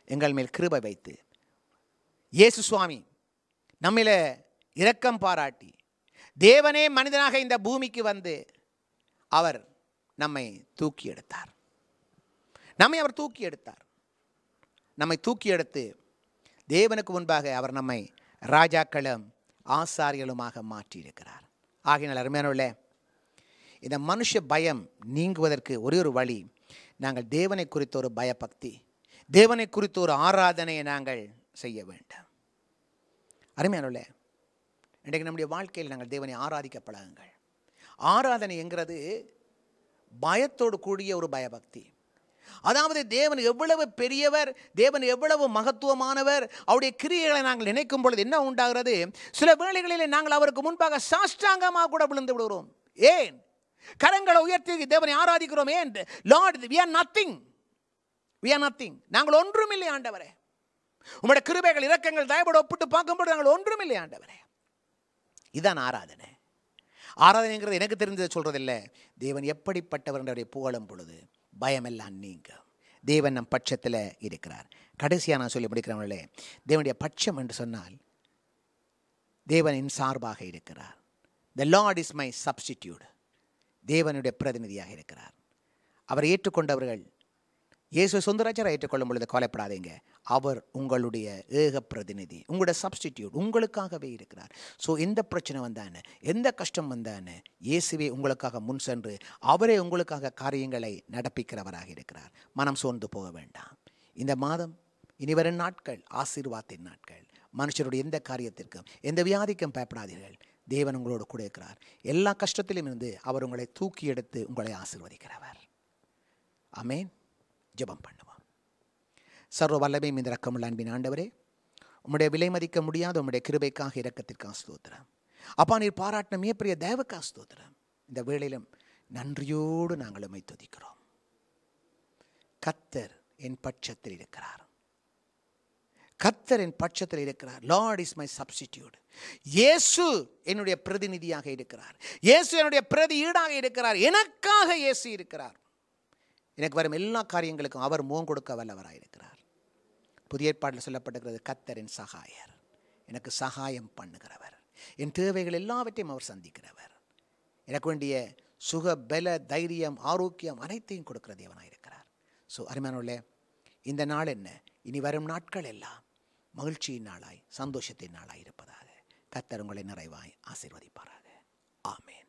எங்கள் மேல் கிருபை வைத்து இயேசு சுவாமி நம்மில இரக்கம் பாராட்டி தேவனே மனிதனாக இந்த பூமிக்கு வந்து அவர் நம்மை தூக்கி எடுத்தார் நம்மை அவர் தூக்கி எடுத்தார் நம்மை தூக்கி எடுத்து தேவனுக்கு முன்பாக அவர் நம்மை ராஜாக்களும் ஆசாரியலுமாக மாற்றியிருக்கிறார் ஆகினால் அருமையானவர்களே இந்த மனுஷ பயம் நீங்குவதற்கு ஒரே ஒரு வழி நாங்கள் தேவனை குறித்த ஒரு பயபக்தி தேவனை குறித்த ஒரு ஆராதனையை நாங்கள் செய்ய வேண்டும் அருமையானவர்களே இன்றைக்கு நம்முடைய வாழ்க்கையில் நாங்கள் தேவனை ஆராதிக்க பழகுங்கள் ஆராதனை என்கிறது பயத்தோடு கூடிய ஒரு பயபக்தி அதாவது தேவன் எவ்வளவு பெரியவர் தேவன் எவ்வளவு மகத்துவமானவர் அவருடைய கிரியைகளை நாங்கள் நினைக்கும் பொழுது என்ன உண்டாகிறது சில வேளைகளிலே நாங்கள் அவருக்கு முன்பாக சாஷ்டாங்கமாக கூட விழுந்து விடுகிறோம் ஏன் கரங்களை உயர்த்தி தேவனை ஆராதிக்கிறோம் ஏன் Lord we are nothing we are nothing நாங்கள் ஒன்றுமில்லை ஆண்டவரே உங்களுடைய கிருபைகள் இரக்கங்கள் தயவோடு ஒப்பிட்டு பார்க்கும்போது நாங்கள் ஒன்றுமில்லை ஆண்டவரே இதான் ஆராதனை ஆராதனைங்கிறது எனக்கு தெரிஞ்சதை சொல்றதில்லை தேவன் எப்படிப்பட்டவர் என்றவரை புகழும் பொழுது பயமெல்லாம் நீங்க தேவன் நம் பட்சத்தில் இருக்கிறார் கடைசியாக நான் சொல்லி முடிக்கிறவங்களே தேவனுடைய பட்சம் என்று சொன்னால் தேவனின் சார்பாக இருக்கிறார் the Lord is my substitute தேவனுடைய பிரதிநிதியாக இருக்கிறார் அவர் ஏற்றுக்கொண்டவர்கள் இயேசு சொந்தராஜரை ஏற்றுக்கொள்ளும் பொழுது கவலைப்படாதீங்க அவர் உங்களுடைய ஏக பிரதிநிதி உங்களுடைய சப்ஸ்டிடியூட் உங்களுக்காகவே இருக்கிறார் ஸோ எந்த பிரச்சனை வந்தானே எந்த கஷ்டம் வந்தானே இயேசுவே உங்களுக்காக முன் சென்று அவரே உங்களுக்காக காரியங்களை நடப்பிக்கிறவராக இருக்கிறார் மனம் சோர்ந்து போக வேண்டாம் இந்த மாதம் இனி வரும் நாட்கள் ஆசீர்வாத்தின் நாட்கள் மனுஷருடைய எந்த காரியத்திற்கும் எந்த வியாதிக்கும் பயப்படாதீர்கள் தேவன் உங்களோடு கூட இருக்கிறார் எல்லா கஷ்டத்திலும் இருந்து அவர் உங்களை தூக்கி எடுத்து உங்களை ஆசீர்வதிக்கிறவர் ஆமென் ஜெபம் பண்ணுவோம் சர்வ வல்லமையும் இந்த ரக்கமுள்ள அன்பின் ஆண்டவரே உம்முடைய விலை மதிக்க முடியாத உம்முடைய கிருபைக்காக இரக்கத்திற்காக ஸ்தோத்திரம் அப்பா நீர் பாராட்டின மிகப்பெரிய தேவக்காக ஸ்தோத்திரம் இந்த வேளையிலும் நன்றியோடு நாங்கள் உம்மை துதிக்கிறோம் கத்தர் என் பட்சத்தில் இருக்கிறார் கத்தர் என் பட்சத்தில் இருக்கிறார் லார்ட் இஸ் மை சப்ஸ்டிடியூட் இயேசு என்னுடைய பிரதிநிதியாக இருக்கிறார் இயேசு என்னுடைய பிரதி ஈடாக இருக்கிறார் எனக்காக இயேசு இருக்கிறார் எனக்கு வரும் எல்லா காரியங்களுக்கும் அவர் முகம் கொடுக்க வல்லவராக இருக்கிறார் புதிய ஏற்பாட்டில் சொல்லப்பட்டிருக்கிறது கத்தரின் சகாயர் எனக்கு சகாயம் பண்ணுகிறவர் என் தேவைகள் எல்லாவற்றையும் அவர் சந்திக்கிறவர் எனக்கு வேண்டிய சுக பல தைரியம் ஆரோக்கியம் அனைத்தையும் கொடுக்கிற தேவனாக இருக்கிறார் ஸோ அருமையானவர்களே இந்த நாள் என்ன இனி வரும் நாட்கள் எல்லாம் மகிழ்ச்சியின் நாளாய் சந்தோஷத்தின் நாளாய் இருப்பதாக கத்தர் உங்களை நிறைவாய் ஆசீர்வதிப்பாராக ஆமென்